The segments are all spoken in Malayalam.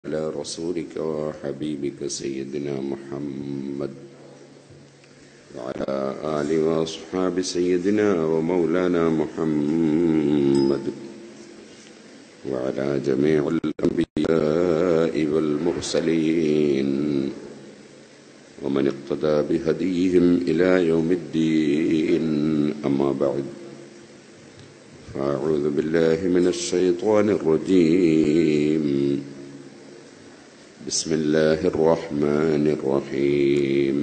على رسولك وحبيبك سيدنا محمد وعلى آل وأصحاب سيدنا ومولانا محمد وعلى جميع الأنبياء والمرسلين ومن اقتدى بهديهم إلى يوم الدين أما بعد فأعوذ بالله من الشيطان الرجيم بسم الله الرحمن الرحيم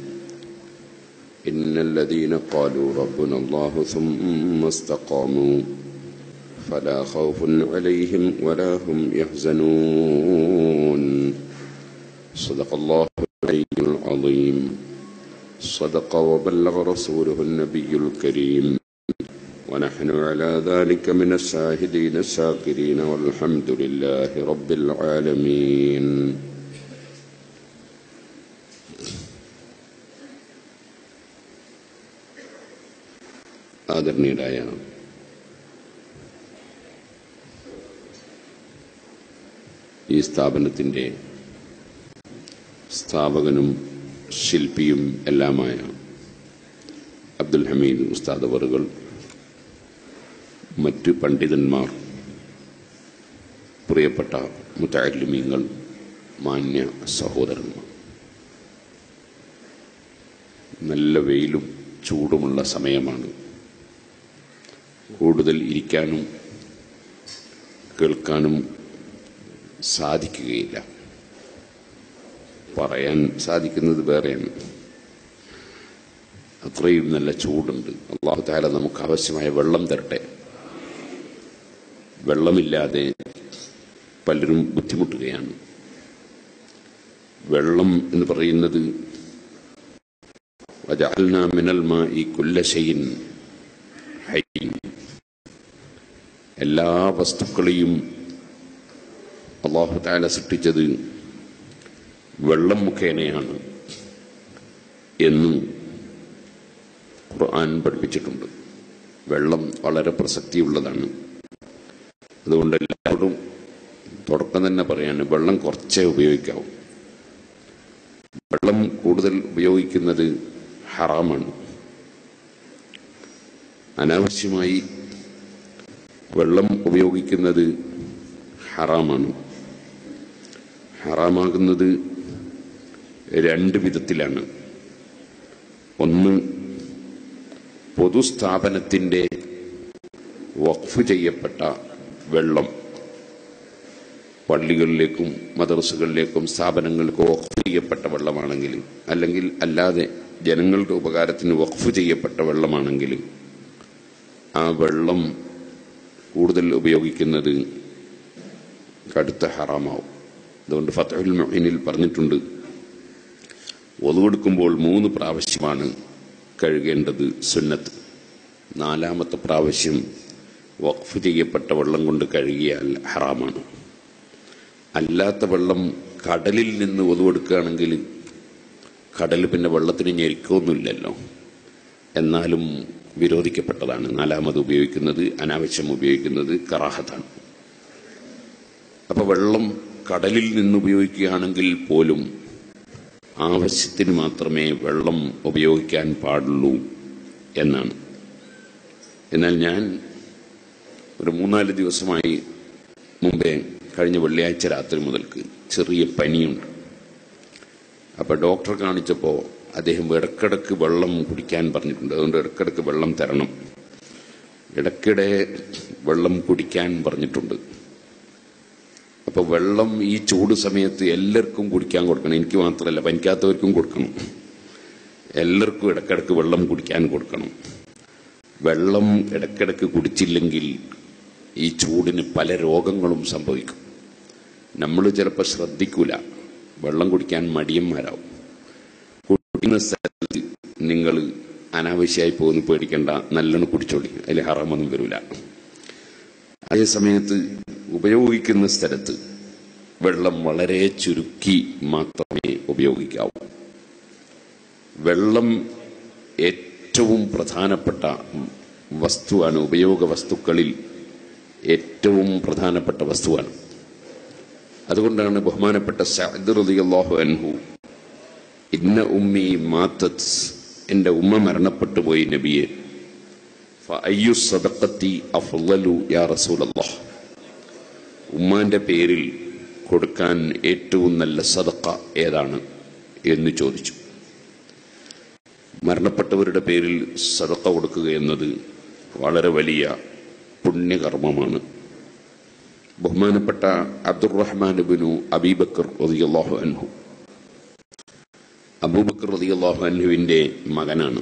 إن الذين قالوا ربنا الله ثم استقاموا فلا خوف عليهم ولا هم يحزنون صدق الله العلي العظيم صدق وبلغ رسوله النبي الكريم ونحن على ذلك من الشاهدين الشاكرين والحمد لله رب العالمين ആദരണീയരായ ഈ സ്ഥാപനത്തിൻ്റെ സ്ഥാപകനും ശില്പിയും എല്ലാമായ അബ്ദുൽ ഹമീദ് ഉസ്താദ് അവറുകൾ മറ്റ് പണ്ഡിതന്മാർ പ്രിയപ്പെട്ട മുത്താലിമീങ്ങൾ മാന്യ സഹോദരന്മാർ നല്ല വെയിലും ചൂടുമുള്ള സമയമാണ് കൂടുതൽ ഇരിക്കാനും കേൾക്കാനും സാധിക്കുകയില്ല പറയാൻ സാധിക്കുന്നത് വേറെയാണ് അത്രയും നല്ല ചൂടുണ്ട് അള്ളാഹു താല നമുക്ക് ആവശ്യമായ വെള്ളം തരട്ടെ വെള്ളമില്ലാതെ പലരും ബുദ്ധിമുട്ടുകയാണ് വെള്ളം എന്ന് പറയുന്നത് വജഅൽനാ മിനൽ മാഇ കുല്ല ശൈഇൻ ഹയ്യിൻ എല്ലാ വസ്തുക്കളെയും അള്ളാഹു താല സൃഷ്ടിച്ചത് വെള്ളം മുഖേനയാണ് എന്ന് ഖുർആൻ പഠിപ്പിച്ചിട്ടുണ്ട് വെള്ളം വളരെ പ്രസക്തിയുള്ളതാണ് അതുകൊണ്ട് എല്ലാവരും തുടക്കം തന്നെ പറയാണ് വെള്ളം കുറച്ചേ ഉപയോഗിക്കാവൂ വെള്ളം കൂടുതൽ ഉപയോഗിക്കുന്നത് ഹറാമാണ് അനാവശ്യമായി വെള്ളം ഉപയോഗിക്കുന്നത് ഹറാമാണ് ഹറാമാകുന്നത് രണ്ട് വിധത്തിലാണ് ഒന്ന് പൊതുസ്ഥാപനത്തിൻ്റെ വഖഫ് ചെയ്യപ്പെട്ട വെള്ളം പള്ളികളിലേക്കും മദർസുകളിലേക്കും സ്ഥാപനങ്ങൾക്കും വഖഫ് ചെയ്യപ്പെട്ട വെള്ളമാണെങ്കിൽ അല്ലെങ്കിൽ അല്ലാതെ ജനങ്ങളുടെ ഉപകാരത്തിന് വഖഫ് ചെയ്യപ്പെട്ട വെള്ളമാണെങ്കിൽ ആ വെള്ളം കൂടുതൽ ഉപയോഗിക്കുന്നത് കടുത്ത ഹറാമാവും അതുകൊണ്ട് ഫത്തഹുൽ മൊഹിനിൽ പറഞ്ഞിട്ടുണ്ട് ഒതുകൊടുക്കുമ്പോൾ മൂന്ന് പ്രാവശ്യമാണ് കഴുകേണ്ടത് സുന്നത്ത് നാലാമത്തെ പ്രാവശ്യം വഖഫ് ചെയ്യപ്പെട്ട വെള്ളം കൊണ്ട് കഴുകിയാൽ ഹറാമാണ് അല്ലാത്ത വെള്ളം കടലിൽ നിന്ന് ഒതുവെടുക്കുകയാണെങ്കിൽ കടൽ പിന്നെ വെള്ളത്തിന് ഞെരുക്കൊന്നുമില്ലല്ലോ എന്നാലും വിരോധിക്കപ്പെട്ടതാണ് നാലാമത് ഉപയോഗിക്കുന്നത് അനാവശ്യം ഉപയോഗിക്കുന്നത് കറാഹത്താണ് അപ്പൊ വെള്ളം കടലിൽ നിന്ന് ഉപയോഗിക്കുകയാണെങ്കിൽ പോലും ആവശ്യത്തിന് മാത്രമേ വെള്ളം ഉപയോഗിക്കാൻ പാടുള്ളൂ എന്നാണ് എന്നാൽ ഞാൻ ഒരു മൂന്നാല് ദിവസമായി മുമ്പേ കഴിഞ്ഞ വെള്ളിയാഴ്ച രാത്രി മുതൽക്ക് ചെറിയ പനിയുണ്ട് അപ്പോൾ ഡോക്ടറെ കാണിച്ചപ്പോൾ അദ്ദേഹം ഇടക്കിടക്ക് വെള്ളം കുടിക്കാൻ പറഞ്ഞിട്ടുണ്ട് അതുകൊണ്ട് ഇടക്കിടക്ക് വെള്ളം തരണം ഇടയ്ക്കിടെ വെള്ളം കുടിക്കാൻ പറഞ്ഞിട്ടുണ്ട് അപ്പോൾ വെള്ളം ഈ ചൂട് സമയത്ത് എല്ലാവർക്കും കുടിക്കാൻ കൊടുക്കണം എനിക്ക് മാത്രമല്ല പനിക്കാത്തവർക്കും കൊടുക്കണം എല്ലാവർക്കും ഇടക്കിടക്ക് വെള്ളം കുടിക്കാൻ കൊടുക്കണം വെള്ളം ഇടക്കിടക്ക് കുടിച്ചില്ലെങ്കിൽ ഈ ചൂടിന് പല രോഗങ്ങളും സംഭവിക്കും നമ്മൾ ചിലപ്പോൾ ശ്രദ്ധിക്കൂല വെള്ളം കുടിക്കാൻ മടിയന്മാരാവും കുടിക്കുന്ന സ്ഥലത്ത് നിങ്ങൾ അനാവശ്യമായി പോകുന്ന പേടിക്കേണ്ട നല്ലോണം കുടിച്ചോളി അതിൽ ഹറാമൊന്നും വരില്ല അതേ സമയത്ത് ഉപയോഗിക്കുന്ന സ്ഥലത്ത് വെള്ളം വളരെ ചുരുക്കി മാത്രമേ ഉപയോഗിക്കാവൂ വെള്ളം ഏറ്റവും പ്രധാനപ്പെട്ട വസ്തുവാണ് ഉപയോഗ വസ്തുക്കളിൽ ഏറ്റവും പ്രധാനപ്പെട്ട വസ്തുവാണ് അതുകൊണ്ടാണ് ബഹുമാനപ്പെട്ട സഅദ് റളിയല്ലാഹു അൻഹു ഇന്ന ഉമ്മി മാത്തത് എൻ്റെ ഉമ്മ മരണപ്പെട്ടു പോയി നബിയെ ഫഅയ്യു സദഖത്തി അഫ്ളലു യാ റസൂലല്ലാഹ് ഉമ്മാന്റെ പേരിൽ കൊടുക്കാൻ ഏറ്റവും നല്ല സദക്ക ഏതാണ് എന്ന് ചോദിച്ചു മരണപ്പെട്ടവരുടെ പേരിൽ സദക്ക കൊടുക്കുക എന്നത് വളരെ വലിയ പുണ്യകർമ്മമാണ് ബഹുമാനപ്പെട്ട അബ്ദുറഹ്മാൻ ബിനു അബീബക്കർ റളിയല്ലാഹു അൻഹു അബൂബക്കർ റളിയല്ലാഹു അൻഹുവിന്റെ മകനാണ്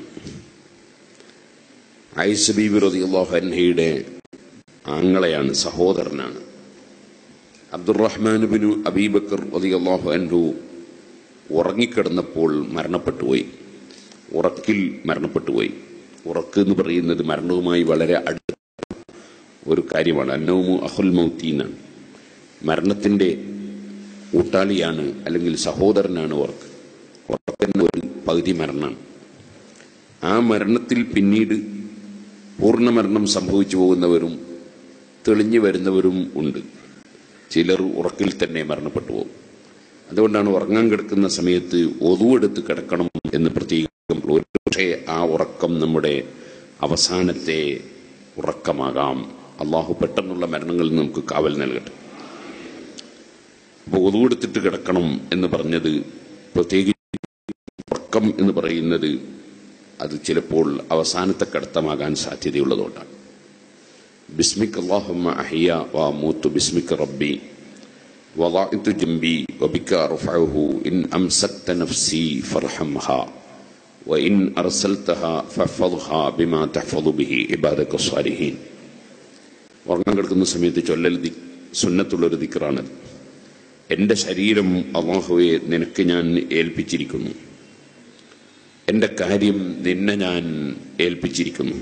ഐസ ബീബി റളിയല്ലാഹു അൻഹയുടെ ആങ്ങളെയാണ് സഹോദരനാണ് അബ്ദുറഹ്മാൻ ബിനു അബീബക്കർ റളിയല്ലാഹു അൻഹു ഉറങ്ങിക്കിടന്നപ്പോൾ മരണപ്പെട്ടുപോയി ഉറക്കിൽ മരണപ്പെട്ടുപോയി ഉറക്ക് എന്ന് പറയുന്നത് മരണവുമായി വളരെ അടുത്ത ഒരു കാര്യമാണ് അന്നവുമു അഹുൽ മൗത്തീനാണ് മരണത്തിന്റെ ഊട്ടാളിയാണ് അല്ലെങ്കിൽ സഹോദരനാണ് ഉറക്ക് ഉറക്കുന്ന ഒരു പകുതി മരണമാണ് ആ മരണത്തിൽ പിന്നീട് പൂർണ്ണ മരണം സംഭവിച്ചു പോകുന്നവരും തെളിഞ്ഞു വരുന്നവരും ഉണ്ട് ചിലർ ഉറക്കിൽ തന്നെ മരണപ്പെട്ടു പോകും അതുകൊണ്ടാണ് ഉറങ്ങാൻ കിടക്കുന്ന സമയത്ത് ഒതുവെടുത്ത് കിടക്കണം എന്ന് പ്രത്യേകം ഒരുപക്ഷെ ആ ഉറക്കം നമ്മുടെ അവസാനത്തെ ഉറക്കമാകാം അള്ളാഹു പെട്ടെന്നുള്ള മരണങ്ങളിൽ നിന്ന് നമുക്ക് കാവൽ നൽകട്ടെ അപ്പോൾ ഒതുവെടുത്തിട്ട് കിടക്കണം എന്ന് പറഞ്ഞത് പ്രത്യേകിച്ച് ഉറക്കം എന്ന് പറയുന്നത് അത് ചിലപ്പോൾ അവസാനത്തെ കിടത്തമാകാൻ സാധ്യതയുള്ളതുകൊണ്ടാണ് باسمك اللهم أحيا وأموت باسمك ربي وضعت جنبي وبك أرفعه إن أمسكت نفسي فارحمها وإن أرسلتها فاحفظها بما تحفظ به عبادك الصالحين ഉറങ്ങാൻ കിടക്കുന്ന സമയത്ത് ചൊല്ലൽ ദി സുന്നത്തുള്ളൊരു ദിക്കറാണത് എൻ്റെ ശരീരം അള്ളാഹുവെ നിനക്ക് ഞാൻ ഏൽപ്പിച്ചിരിക്കുന്നു എൻ്റെ കാര്യം നിന്നെ ഞാൻ ഏൽപ്പിച്ചിരിക്കുന്നു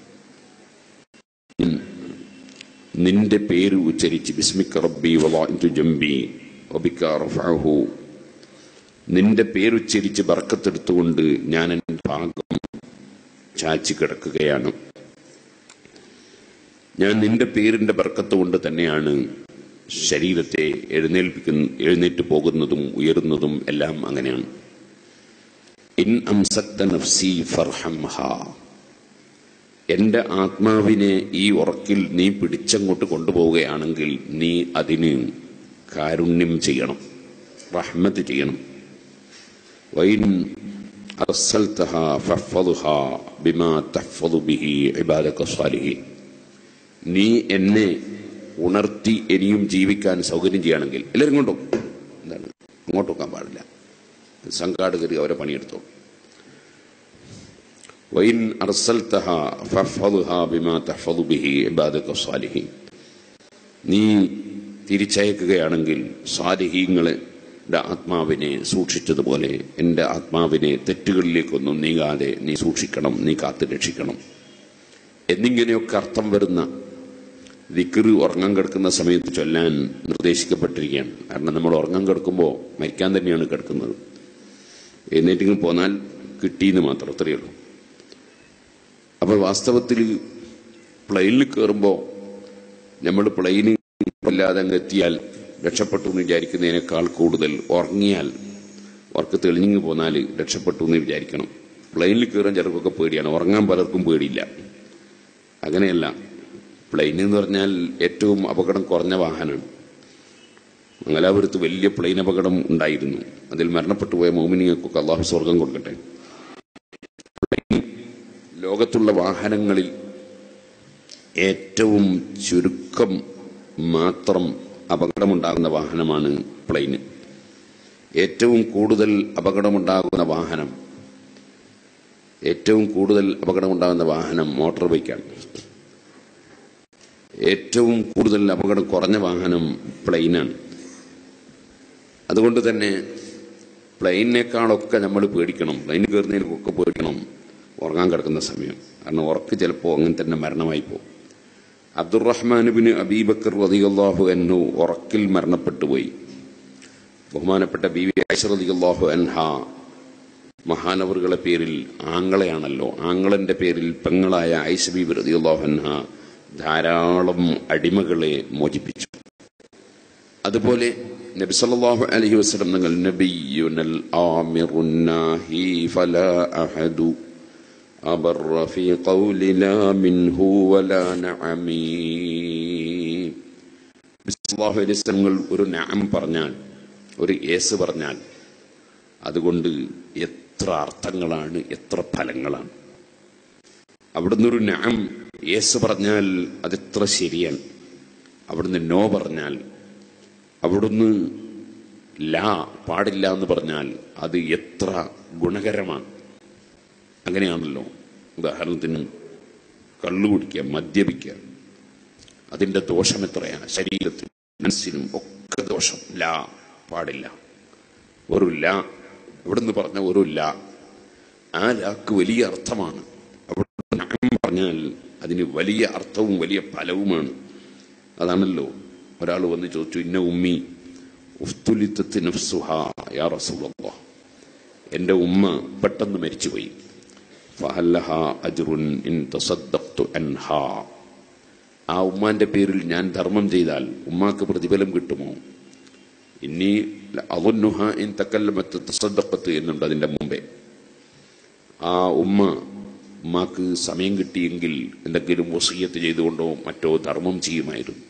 നിന്റെ പേര് ഉച്ചരിച്ച് ബിസ്മിക്ക റബ്ബി വലാഇതു ജംബി വബിക്ക റഫഅഹു നിന്റെ പേരുച്ചരിച്ച് ബർക്കത്തെടുത്തുകൊണ്ട് ഞാൻ എൻ്റെ ഭാഗം ചാച്ചി കിടക്കുകയാണ് ഞാൻ നിന്റെ പേരിന്റെ ബർക്കത്ത് കൊണ്ട് തന്നെയാണ് ശരീരത്തെ എഴുന്നേൽപ്പിക്കുന്ന എഴുന്നേറ്റ് പോകുന്നതും ഉയരുന്നതും എല്ലാം അങ്ങനെയാണ് ഇൻ അംസക്ത നഫ്സി ഫർഹംഹ എന്റെ ആത്മാവിനെ ഈ ഉറക്കിൽ നീ പിടിച്ചങ്ങോട്ട് കൊണ്ടുപോവുകയാണെങ്കിൽ നീ അതിന് കാരുണ്യം ചെയ്യണം റഹ്മത്ത് ചെയ്യണം വൈൻ അർസൽതഹ ഫഹ്ഫദ്ഹ ബിമാ തഹ്ഫദു ബിഹി ഇബാദക സ്വാലിഹീൻ നീ എന്നെ ഉണർത്തി ഇനിയും ജീവിക്കാൻ സൗകര്യം ചെയ്യുകയാണെങ്കിൽ എല്ലാവരും കൊണ്ടോ എന്താണ് അങ്ങോട്ട് വെക്കാൻ പാടില്ല സംഘാടകർ അവരെ പണിയെടുത്തോ വൈൻ അർസൽതഹ ഫഹ്ഫദ്ഹ ബിമാ തഹ്ഫദു ബിഹി ഇബാദക സ്വാലിഹീൻ നീ തിരിച്ചയക്കുകയാണെങ്കിൽ സ്വാലിഹീങ്ങളുടെ ആത്മാവിനെ സൂക്ഷിച്ചതുപോലെ എൻ്റെ ആത്മാവിനെ തെറ്റുകളിലേക്കൊന്നും നീങ്ങാതെ നീ സൂക്ഷിക്കണം നീ കാത്തു രക്ഷിക്കണം എന്നിങ്ങനെയൊക്കെ അർത്ഥം വരുന്ന ദിക്കറ് ഉറങ്ങാൻ കിടക്കുന്ന സമയത്ത് ചൊല്ലാൻ നിർദ്ദേശിക്കപ്പെട്ടിരിക്കുകയാണ് കാരണം നമ്മൾ ഉറങ്ങാൻ കിടക്കുമ്പോൾ മരിക്കാൻ തന്നെയാണ് കിടക്കുന്നത് എന്നിട്ടിങ്ങനെ പോന്നാൽ കിട്ടിയെന്ന് മാത്രം അത്രയേ ഉള്ളൂ അപ്പോൾ വാസ്തവത്തിൽ പ്ലെയിനിൽ കയറുമ്പോൾ നമ്മൾ പ്ലെയിന് ഇല്ലാതെ അങ്ങ് എത്തിയാൽ രക്ഷപ്പെട്ടു എന്ന് വിചാരിക്കുന്നതിനേക്കാൾ കൂടുതൽ ഉറങ്ങിയാൽ ഉറക്ക് തെളിഞ്ഞു പോന്നാൽ രക്ഷപ്പെട്ടു എന്ന് വിചാരിക്കണം പ്ലെയിനിൽ കയറാൻ ചിലർക്കൊക്കെ പേടിയാണ് ഉറങ്ങാൻ പലർക്കും പേടിയില്ല അങ്ങനെയല്ല പ്ലെയിൻ എന്ന് പറഞ്ഞാൽ ഏറ്റവും അപകടം കുറഞ്ഞ വാഹനമാണ് മംഗലാപുരത്ത് വലിയ പ്ലെയിൻ അപകടം ഉണ്ടായിരുന്നു അതിൽ മരണപ്പെട്ടു പോയ മോമിനിയൊക്കെ അള്ളാഹു സ്വർഗം കൊടുക്കട്ടെ പ്ലെയിൻ ലോകത്തുള്ള വാഹനങ്ങളിൽ ഏറ്റവും ചുരുക്കം മാത്രം അപകടമുണ്ടാകുന്ന വാഹനമാണ് പ്ലെയിന് ഏറ്റവും കൂടുതൽ അപകടമുണ്ടാകുന്ന വാഹനം ഏറ്റവും കൂടുതൽ അപകടമുണ്ടാകുന്ന വാഹനം മോട്ടോർ ബൈക്കാണ് ഏറ്റവും കൂടുതൽ അപകടം കുറഞ്ഞ വാഹനം പ്ലെയിനാണ് അതുകൊണ്ട് തന്നെ പ്ലെയിനേക്കാളൊക്കെ നമ്മൾ പേടിക്കണം പ്ലെയിനിൽ കയറുന്നതിനൊക്കെ പേടിക്കണം ഉറങ്ങാൻ കിടക്കുന്ന സമയം കാരണം ഉറക്ക് ചിലപ്പോൾ അങ്ങനെ തന്നെ മരണമായി പോകും അബ്ദുറഹ്മാൻ ബിൻ അബീബക്കർ റതിയല്ലാഹു എന്നു ഉറക്കിൽ മരണപ്പെട്ടു പോയി ബഹുമാനപ്പെട്ട ബി വി ഐഷറതിയല്ലാഹു അൻഹ മഹാനവറുകളെ പേരിൽ ആങ്ങളെയാണല്ലോ ആങ്ങളന്റെ പേരിൽ പെങ്ങളായ ഐഷബി റതിയല്ലാഹു അൻഹ ധാരാളം അടിമകളെ മോചിപ്പിച്ചു അതുപോലെ നബി സല്ലല്ലാഹു അലൈഹി വസല്ലം നിങ്ങൾ നബിയുനൽ ആമിറുൻ നാഹി ഫലാ അഹദു أبر في قول لا منه ولا نعمي ബിസ്ലാഹു അലൈഹി വസല്ലം ഒരു നഅം പറഞ്ഞാൽ ഒരു യേസ് പറഞ്ഞാൽ അതുകൊണ്ട് എത്ര അർത്ഥങ്ങളാണ് എത്ര ഫലങ്ങളാണ് അവിടുന്ന് ഒരു നഅം യേസ് പറഞ്ഞാൽ അതെത്ര ശരിയാണ് അവിടുന്ന് നോ പറഞ്ഞാൽ അവിടുന്ന് ലാ പാടില്ല എന്ന് പറഞ്ഞാൽ അത് എത്ര ഗുണകരമാണ് അങ്ങനെയാണല്ലോ ഉദാഹരണത്തിന് കള്ളു കുടിക്കുക മദ്യപിക്കുക അതിന്റെ ദോഷം എത്രയാണ് ശരീരത്തിനും മനസ്സിനും ഒക്കെ ദോഷം ലാ പാടില്ല ഒരു ലാ ഇവിടുന്ന് പറഞ്ഞ ഒരു ലാ ആ ലാക്ക് വലിയ അർത്ഥമാണ് അവിടെ നഅം പറഞ്ഞാൽ അതിന് വലിയ അർത്ഥവും വലിയ ഫലവുമാണ് അതാണല്ലോ ഒരാൾ വന്ന് ചോദിച്ചു ഇന്ന ഉമ്മി ഉഫ്തുലിത്തത്ത് നഫ്സുഹാ യാ റസൂലല്ലാഹ് എൻ്റെ ഉമ്മ പെട്ടെന്ന് മരിച്ചുപോയി ഫഹല്ലഹ അജ്റുൻ ഇൻ തസദ്ദഖ്തു അൻഹാ ആ ഉമ്മാന്റെ പേരിൽ ഞാൻ ധർമ്മം ചെയ്താൽ ഉമ്മാക്ക് പ്രതിഫലം കിട്ടുമോ ഇനി അവന്നുഹ ഇൻ തക്കല്ലമത്ത് തസദ്ദഖത്ത് എന്നുണ്ട് അതിന്റെ മുമ്പേ ആ ഉമ്മ ഉമ്മാക്ക് സമയം കിട്ടിയെങ്കിൽ എന്തെങ്കിലും വസീയത്ത് ചെയ്തുകൊണ്ടോ മറ്റോ ധർമ്മം ചെയ്യുമായിരുന്നു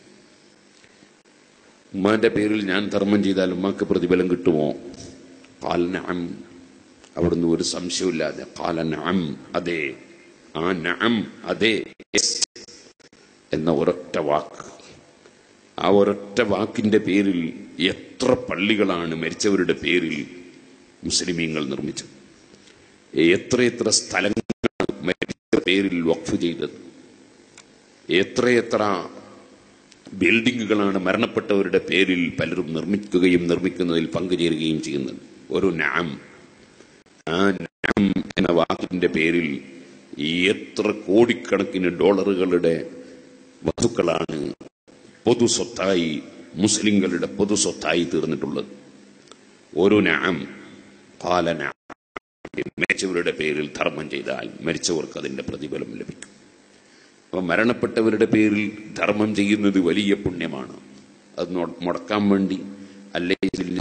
ഉമ്മാന്റെ പേരിൽ ഞാൻ ധർമ്മം ചെയ്താൽ ഉമ്മാക്ക് പ്രതിഫലം കിട്ടുമോ കാലനഅം അവിടുന്ന് ഒരു സംശയമില്ലാതെ കാലനഅം അതെ ആ നഅം അതെ yes എന്ന ഒരൊറ്റ വാക്ക് ആ ഒരൊറ്റ വാക്കിന്റെ പേരിൽ എത്ര പള്ളികളാണ് മരിച്ചവരുടെ പേരിൽ മുസ്ലിമീങ്ങൾ നിർമ്മിച്ചത് എത്രയെത്ര സ്ഥലങ്ങളാണ് മരിച്ച പേരിൽ വഖഫ് ചെയ്തത് എത്രയെത്ര ബിൽഡിങ്ങുകളാണ് മരണപ്പെട്ടവരുടെ പേരിൽ പലരും നിർമ്മിക്കുകയും നിർമ്മിക്കുന്നതിൽ പങ്കുചേരുകയും ചെയ്യുന്നത് ഒരു നാം ആ നാം എന്ന വാക്കിന്റെ പേരിൽ എത്ര കോടിക്കണക്കിന് ഡോളറുകളുടെ വസ്തുക്കളാണ് പൊതു സ്വത്തായി മുസ്ലിങ്ങളുടെ പൊതു സ്വത്തായി തീർന്നിട്ടുള്ളത് ഒരു നാം കാല നാം മരിച്ചവരുടെ പേരിൽ ധർമ്മം ചെയ്താൽ മരിച്ചവർക്ക് അതിന്റെ പ്രതിഫലം ലഭിക്കും അപ്പൊ മരണപ്പെട്ടവരുടെ പേരിൽ ധർമ്മം ചെയ്യുന്നത് വലിയ പുണ്യമാണ് അത് നൊ- മുടക്കാൻ വേണ്ടി അല്ലേ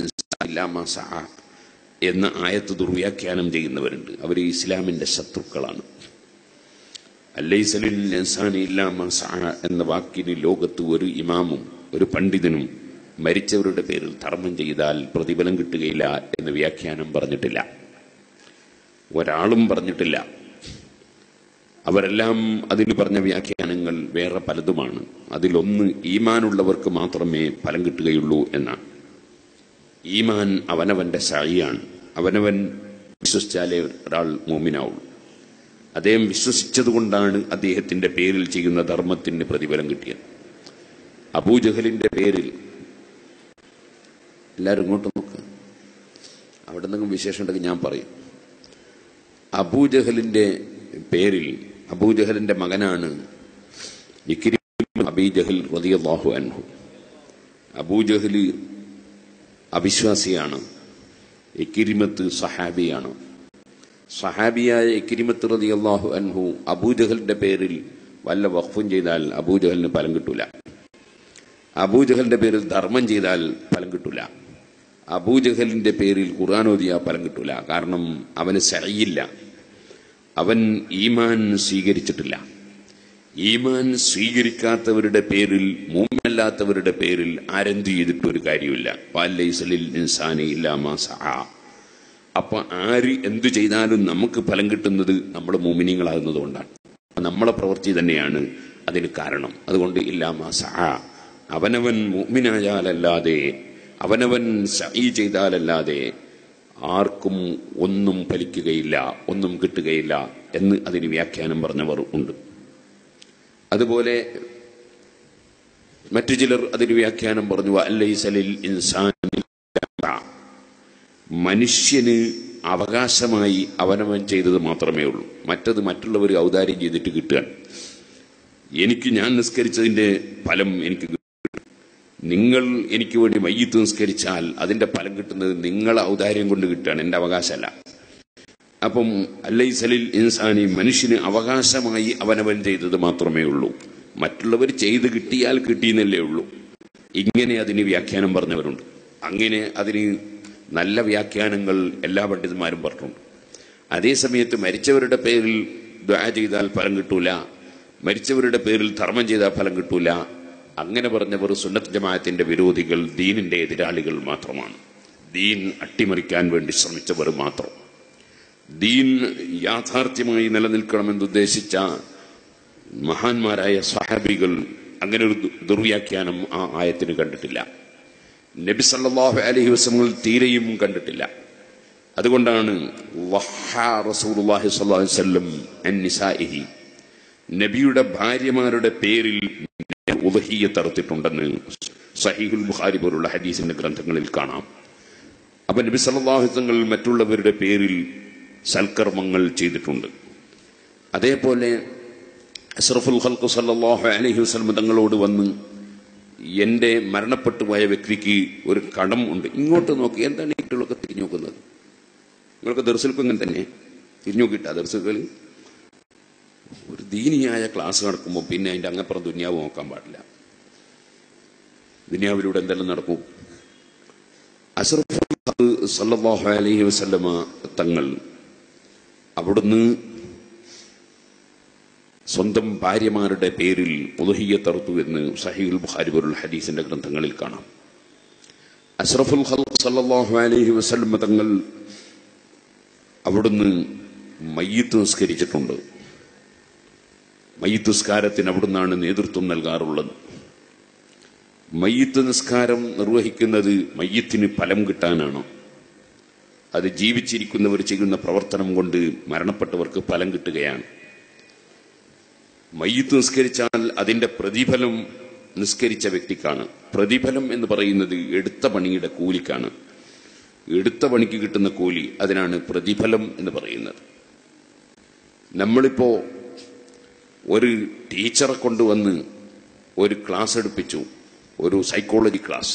എന്ന ആയത്ത് ദുർവ്യാഖ്യാനം ചെയ്യുന്നവരുണ്ട് അവർ ഇസ്ലാമിന്റെ ശത്രുക്കളാണ് അല്ലൈസലിൽ ഇൻസാനി ഇല്ലാ മാ സഅ എന്ന വാക്കിന് ലോകത്ത് ഒരു ഇമാമും ഒരു പണ്ഡിതനും മരിച്ചവരുടെ പേരിൽ ധർമ്മം ചെയ്താൽ പ്രതിഫലം കിട്ടുകയില്ല എന്ന് വ്യാഖ്യാനം പറഞ്ഞിട്ടില്ല ഒരാളും പറഞ്ഞിട്ടില്ല അവരെല്ലാം അതിന് പറഞ്ഞ വ്യാഖ്യാനങ്ങൾ വേറെ പലതുമാണ് അതിലൊന്ന് ഈമാനുള്ളവർക്ക് മാത്രമേ ഫലം കിട്ടുകയുള്ളൂ എന്നാണ് ഈമാൻ അവനവന്റെ സായിയാണ് അവനവൻ വിശ്വസിച്ചാലേ ഒരാൾ മോമിനാവുള്ളൂ അദ്ദേഹം വിശ്വസിച്ചതുകൊണ്ടാണ് അദ്ദേഹത്തിന്റെ പേരിൽ ചെയ്യുന്ന ധർമ്മത്തിന് പ്രതിഫലം കിട്ടിയത് അബൂജഹലിന്റെ പേരിൽ എല്ലാവരും ഇങ്ങോട്ട് നോക്ക് അവിടെ നിന്നും വിശേഷം ഉണ്ടെങ്കിൽ ഞാൻ പറയും അബൂജഹലിന്റെ പേരിൽ അബൂജഹലിന്റെ മകനാണ് ഇക്രിം അബീജഹൽ റളിയല്ലാഹു അൻഹു അബൂജഹല് അവിശ്വാസിയാണ് ഇക്കിരിമത്ത് സഹാബിയാണ് സഹാബിയായ ഇക്കിരിമത്ത് റളിയല്ലാഹു അൻഹു അബൂജഹലിന്റെ പേരിൽ വല്ല വഖഫും ചെയ്താൽ അബൂജഹലിന് ഫലം കിട്ടൂല അബൂജഹലിന്റെ പേരിൽ ധർമ്മം ചെയ്താൽ ഫലം കിട്ടൂല അബൂജഹലിന്റെ പേരിൽ ഖുർആൻ ഓതിയ ഫലം കിട്ടൂല കാരണം അവന് സഹിയില്ല അവൻ ഈമാൻ സ്വീകരിച്ചിട്ടില്ല ഈമാൻ സ്വീകരിക്കാത്തവരുടെ പേരിൽ മൂമല്ലാത്തവരുടെ പേരിൽ ആരെന്ത് ചെയ്തിട്ട് ഒരു കാര്യമില്ല വാലൈസലിൽ ഇൻസാനി ഇല്ലാ മാ സഅ. അപ്പൊ ആര് എന്തു ചെയ്താലും നമുക്ക് ഫലം കിട്ടുന്നത് നമ്മുടെ മോമിനിയങ്ങളാകുന്നത് കൊണ്ടാണ് നമ്മളെ പ്രവൃത്തി തന്നെയാണ് അതിന് കാരണം അതുകൊണ്ട് ഇല്ലാ സഅ. അവനവൻ മുഅ്മിനായാലല്ലാതെ അവനവൻ സഈ ചെയ്താലല്ലാതെ ആർക്കും ഒന്നും ഫലിക്കുകയില്ല ഒന്നും കിട്ടുകയില്ല എന്ന് അതിന് വ്യാഖ്യാനം പറഞ്ഞവർ ഉണ്ട് അതുപോലെ മറ്റു ചിലർ അതിന് വ്യാഖ്യാനം പറഞ്ഞു അല്ലൈസലിൽ ഇൻസാനിൽ മനുഷ്യന് അവകാശമായി അവനവൻ ചെയ്തത് മാത്രമേ ഉള്ളൂ മറ്റത് മറ്റുള്ളവർ ഔദാര്യം ചെയ്തിട്ട് കിട്ടുകയാണ് എനിക്ക് ഞാൻ നിസ്കരിച്ചതിന്റെ ഫലം എനിക്ക് കിട്ടും. നിങ്ങൾ എനിക്ക് വേണ്ടി മയ്യത്ത് നിസ്കരിച്ചാൽ അതിന്റെ ഫലം കിട്ടുന്നത് നിങ്ങളെ ഔദാര്യം കൊണ്ട് കിട്ടുകയാണ് എന്റെ അവകാശമല്ല അപ്പം അല്ലൈസലിൽ ഇൻസാനി മനുഷ്യന് അവകാശമായി അവനവൻ ചെയ്തത് മാത്രമേ ഉള്ളൂ മറ്റുള്ളവർ ചെയ്ത് കിട്ടിയാൽ കിട്ടിയെന്നല്ലേ ഉള്ളൂ ഇങ്ങനെ അതിന് വ്യാഖ്യാനം പറഞ്ഞവരുണ്ട് അങ്ങനെ അതിന് നല്ല വ്യാഖ്യാനങ്ങൾ എല്ലാ പണ്ഡിതന്മാരും പറഞ്ഞിട്ടുണ്ട് അതേസമയത്ത് മരിച്ചവരുടെ പേരിൽ ദ്വാ ചെയ്താൽ ഫലം കിട്ടൂല മരിച്ചവരുടെ പേരിൽ ധർമ്മം ചെയ്താൽ ഫലം കിട്ടൂല അങ്ങനെ പറഞ്ഞവർ സുന്നത്ത് ജമാഅത്തിന്റെ വിരോധികൾ ദീനിന്റെ എതിരാളികൾ മാത്രമാണ് ദീൻ അട്ടിമറിക്കാൻ വേണ്ടി ശ്രമിച്ചവർ മാത്രം ദീൻ യാഥാർത്ഥ്യമായി നിലനിൽക്കണമെന്നുദ്ദേശിച്ച മഹാന്മാരായ സഹാബികൾ അങ്ങനെ ഒരു ദു- ദുർവ്യാഖ്യാനം ആ ആയത്തിന് കണ്ടിട്ടില്ല നബി സല്ലല്ലാഹു അലൈഹി വസല്ലം തീരെയും കണ്ടിട്ടില്ല അതുകൊണ്ടാണ് വഹ്ഹാ റസൂലുള്ളാഹി സ്വല്ലല്ലാഹു അലൈഹി വസല്ലം അൻ നിസാഇഹി നബിയുടെ ഭാര്യമാരുടെ പേരിൽ ഉദഹിയത്ത് അറുത്തിട്ടുണ്ടെന്ന് സഹീഹുൽ ബുഖാരി പോലുള്ള ഹദീസിന്റെ ഗ്രന്ഥങ്ങളിൽ കാണാം അപ്പൊ നബി സല്ലല്ലാഹു അലൈഹി വസല്ലം മറ്റുള്ളവരുടെ പേരിൽ സൽക്കർമ്മങ്ങൾ ചെയ്തിട്ടുണ്ട് അതേപോലെ അഷ്റഫുൽ ഖൽഖ് സല്ലല്ലാഹു അലൈഹി വസല്ലം തങ്ങളോട് വന്ന് എന്റെ മരണപ്പെട്ടു പോയ വ്യക്തിക്ക് ഒരു കടം ഉണ്ട് ഇങ്ങോട്ട് നോക്കി എന്താണ് ഈ കുട്ടികളൊക്കെ തിരിഞ്ഞു നോക്കുന്നത് നിങ്ങൾക്ക് ദർശനക്കും ഇങ്ങനെ തന്നെ തിരിഞ്ഞു നോക്കിയിട്ടാ ദർശകളിൽ ഒരു ദീനിയായ ക്ലാസ് നടക്കുമ്പോൾ പിന്നെ അതിന്റെ അങ്ങപ്പുറം ദുന്യാവ് നോക്കാൻ പാടില്ല ദുന്യാവിലൂടെ എന്തെല്ലാം നടക്കും അഷ്റഫുൽ ഖൽഖ് സല്ലല്ലാഹു അലൈഹി വസല്ലമ തങ്ങൾ അവിടുന്ന് സ്വന്തം ഭാര്യമാരുടെ പേരിൽ ഉദഹിയ തറുത്തു എന്ന് സഹീൽ ബുഖാരി പോലുള്ള ഹദീസിന്റെ ഗ്രന്ഥങ്ങളിൽ കാണാം അഷ്റഫുൽ ഖൽഖ് സല്ലല്ലാഹു അലൈഹി വസല്ലം തങ്ങൾ അവിടുന്ന് മയ്യത്ത് നിസ്കരിച്ചിട്ടുണ്ട് മയ്യത്ത് നിസ്കാരത്തിന് അവിടുന്നാണ് നേതൃത്വം നൽകാറുള്ളത് മയ്യത്ത് നിസ്കാരം നിർവഹിക്കുന്നത് മയ്യത്തിന് ഫലം കിട്ടാനാണ് അത് ജീവിച്ചിരിക്കുന്നവർ ചെയ്യുന്ന പ്രവർത്തനം കൊണ്ട് മരണപ്പെട്ടവർക്ക് ഫലം കിട്ടുകയാണ് മയ്യത്ത് നിസ്കരിച്ചാൽ അതിന്റെ പ്രതിഫലം നിസ്കരിച്ച വ്യക്തിക്കാണ് പ്രതിഫലം എന്ന് പറയുന്നത് എടുത്ത പണിയുടെ കൂലിക്കാണ് എടുത്ത പണിക്ക് കിട്ടുന്ന കൂലി അതിനാണ് പ്രതിഫലം എന്ന് പറയുന്നത് നമ്മളിപ്പോ ഒരു ടീച്ചറെ കൊണ്ടുവന്ന് ഒരു ക്ലാസ് എടുപ്പിച്ചു ഒരു സൈക്കോളജി ക്ലാസ്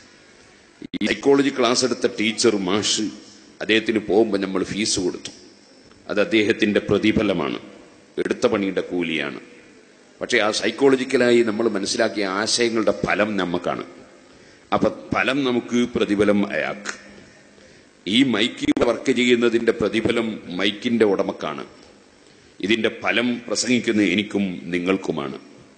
ഈ സൈക്കോളജി ക്ലാസ് എടുത്ത ടീച്ചർ മാഷ് അദ്ദേഹത്തിന് പോകുമ്പോൾ നമ്മൾ ഫീസ് കൊടുത്തു അത് അദ്ദേഹത്തിന്റെ പ്രതിഫലമാണ് എടുത്ത പണിയുടെ കൂലിയാണ് പക്ഷെ ആ സൈക്കോളജിക്കലായി നമ്മൾ മനസ്സിലാക്കിയ ആശയങ്ങളുടെ ഫലം നമുക്കാണ് അപ്പൊ ഫലം നമുക്ക് പ്രതിഫലം അയാൾക്ക് ഈ മൈക്ക് വർക്ക് ചെയ്യുന്നതിന്റെ പ്രതിഫലം മൈക്കിന്റെ ഉടമക്കാണ് ഇതിന്റെ ഫലം പ്രസംഗിക്കുന്ന എനിക്കും നിങ്ങൾക്കുമാണ്